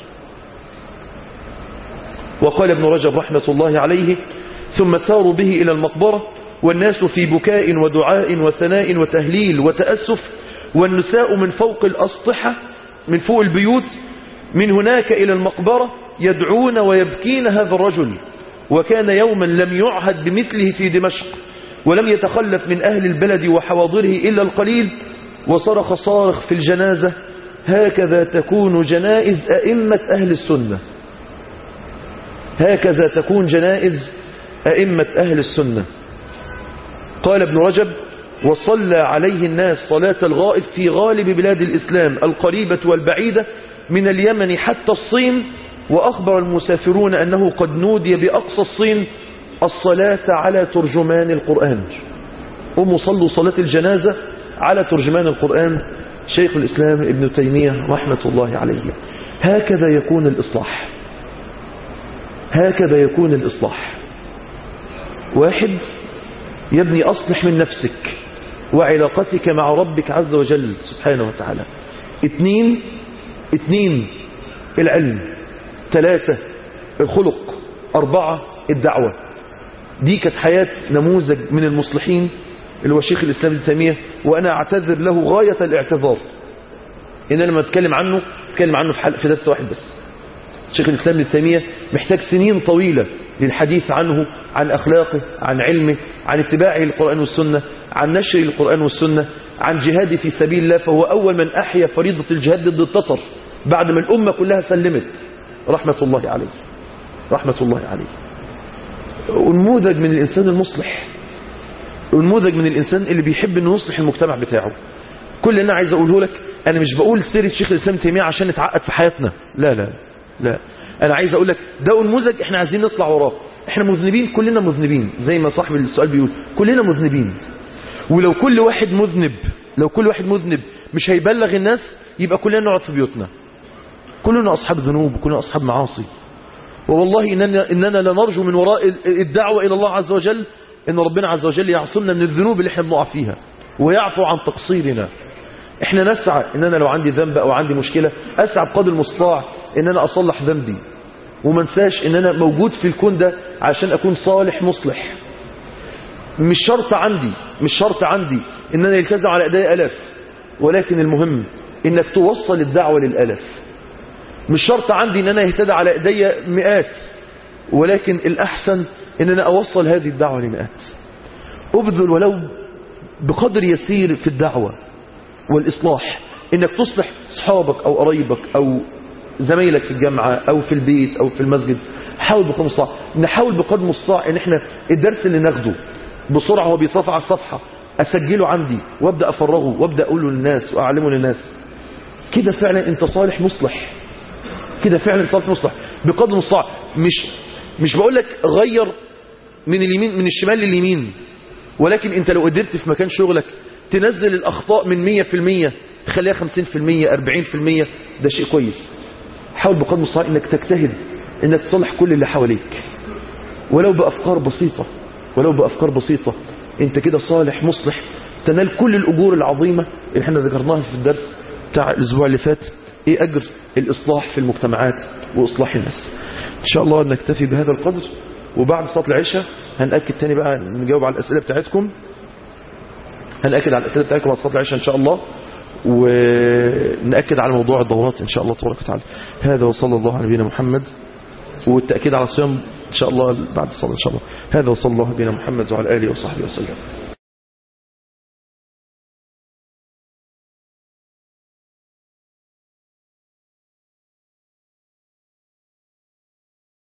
وقال ابن رجب رحمة الله عليه ثم ساروا به إلى المقبرة والناس في بكاء ودعاء وثناء وتهليل وتأسف والنساء من فوق الأسطحة من فوق البيوت من هناك إلى المقبرة يدعون ويبكين هذا الرجل وكان يوما لم يعهد بمثله في دمشق ولم يتخلف من أهل البلد وحواضره إلا القليل وصرخ صارخ في الجنازة هكذا تكون جنائز أئمة أهل السنة هكذا تكون جنائز أئمة أهل السنة قال ابن رجب وصلى عليه الناس صلاة الغائب في غالب بلاد الإسلام القريبة والبعيدة من اليمن حتى الصين وأخبر المسافرون أنه قد نودي بأقصى الصين الصلاة على ترجمان القرآن قوموا صلوا صلاة الجنازة على ترجمان القرآن شيخ الإسلام ابن تيمية رحمة الله عليه هكذا يكون الإصلاح هكذا يكون الإصلاح واحد يبني أصلح من نفسك وعلاقتك مع ربك عز وجل سبحانه وتعالى اثنين اثنين العلم ثلاثة الخلق أربعة الدعوة دي كانت حياة نموذج من المصلحين اللي هو شيخ الإسلام ابن تيمية وأنا أعتذر له غاية الاعتذار إن أنا لما أتكلم عنه أتكلم عنه في, حل... في درس واحد بس شيخ الإسلام ابن تيمية محتاج سنين طويلة للحديث عنه عن أخلاقه عن علمه عن اتباعه للقرآن والسنة عن نشر القرآن والسنة عن جهاده في سبيل الله فهو أول من أحيا فريضة الجهاد ضد التتر بعد ما الأمة كلها سلمت رحمة الله عليه رحمة الله عليه ونموذج من الإنسان المصلح ونموذج من الإنسان اللي بيحب أنه يصلح المجتمع بتاعه كل اللي أنا عايز أقوله لك أنا مش بقول سيرة شيخ الإسلام تيمية عشان نتعقد في حياتنا لا لا لا أنا عايز أقول لك ده نموذج إحنا عايزين نطلع وراه إحنا مذنبين كلنا مذنبين زي ما صاحب السؤال بيقول كلنا مذنبين ولو كل واحد مذنب لو كل واحد مذنب مش هيبلغ الناس يبقى كلنا نقعد في بيوتنا كلنا أصحاب ذنوب كلنا أصحاب معاصي ووالله إننا, إننا لنرجو من وراء الدعوة إلى الله عز وجل إن ربنا عز وجل يعصمنا من الذنوب اللي احنا بنقع فيها ويعفو عن تقصيرنا احنا نسعى ان انا لو عندي ذنب او عندي مشكلة اسعى بقدر المستطاع ان انا اصلح ذنبي وما انساش ان انا موجود في الكون ده عشان اكون صالح مصلح مش شرط عندي مش شرط عندي ان انا يلتزم على ايدي الاف ولكن المهم انك توصل الدعوة للالاف مش شرط عندي ان انا يهتدى على ايدي مئات ولكن الاحسن ان انا اوصل هذه الدعوة لمئات ابذل ولو بقدر يسير في الدعوة والإصلاح إنك تصلح صحابك أو قرايبك أو زمايلك في الجامعة أو في البيت أو في المسجد حاول بقدر المستطاع نحاول بقدر المستطاع إن إحنا الدرس اللي ناخده بسرعة وهو بيتصفى على الصفحة أسجله عندي وأبدأ أفرغه وأبدأ أقوله للناس وأعلمه للناس كده فعلا أنت صالح مصلح كده فعلا صالح مصلح بقدر المستطاع مش مش بقول لك غير من اليمين من الشمال لليمين ولكن انت لو قدرت في مكان شغلك تنزل الأخطاء من 100% تخليها 50% 40% ده شيء كويس حاول بقدر المستطاع انك تجتهد انك تصلح كل اللي حواليك ولو بأفكار بسيطة ولو بأفكار بسيطة انت كده صالح مصلح تنال كل الأجور العظيمة اللي احنا ذكرناها في الدرس بتاع الأسبوع اللي فات ايه أجر الإصلاح في المجتمعات وإصلاح الناس إن شاء الله نكتفي بهذا القدر وبعد صلاة العشاء هنأكد تاني بقى نجاوب على الأسئلة بتاعتكم هنأكد على الأسئلة بتاعتكم بعد صلاة العشاء إن شاء الله ونأكد على موضوع الدورات إن شاء الله تبارك وتعالى هذا وصلى الله على نبينا محمد والتأكيد على الصيام إن شاء الله بعد الصلاة إن شاء الله هذا وصلى الله على نبينا محمد وعلى آله وصحبه وسلم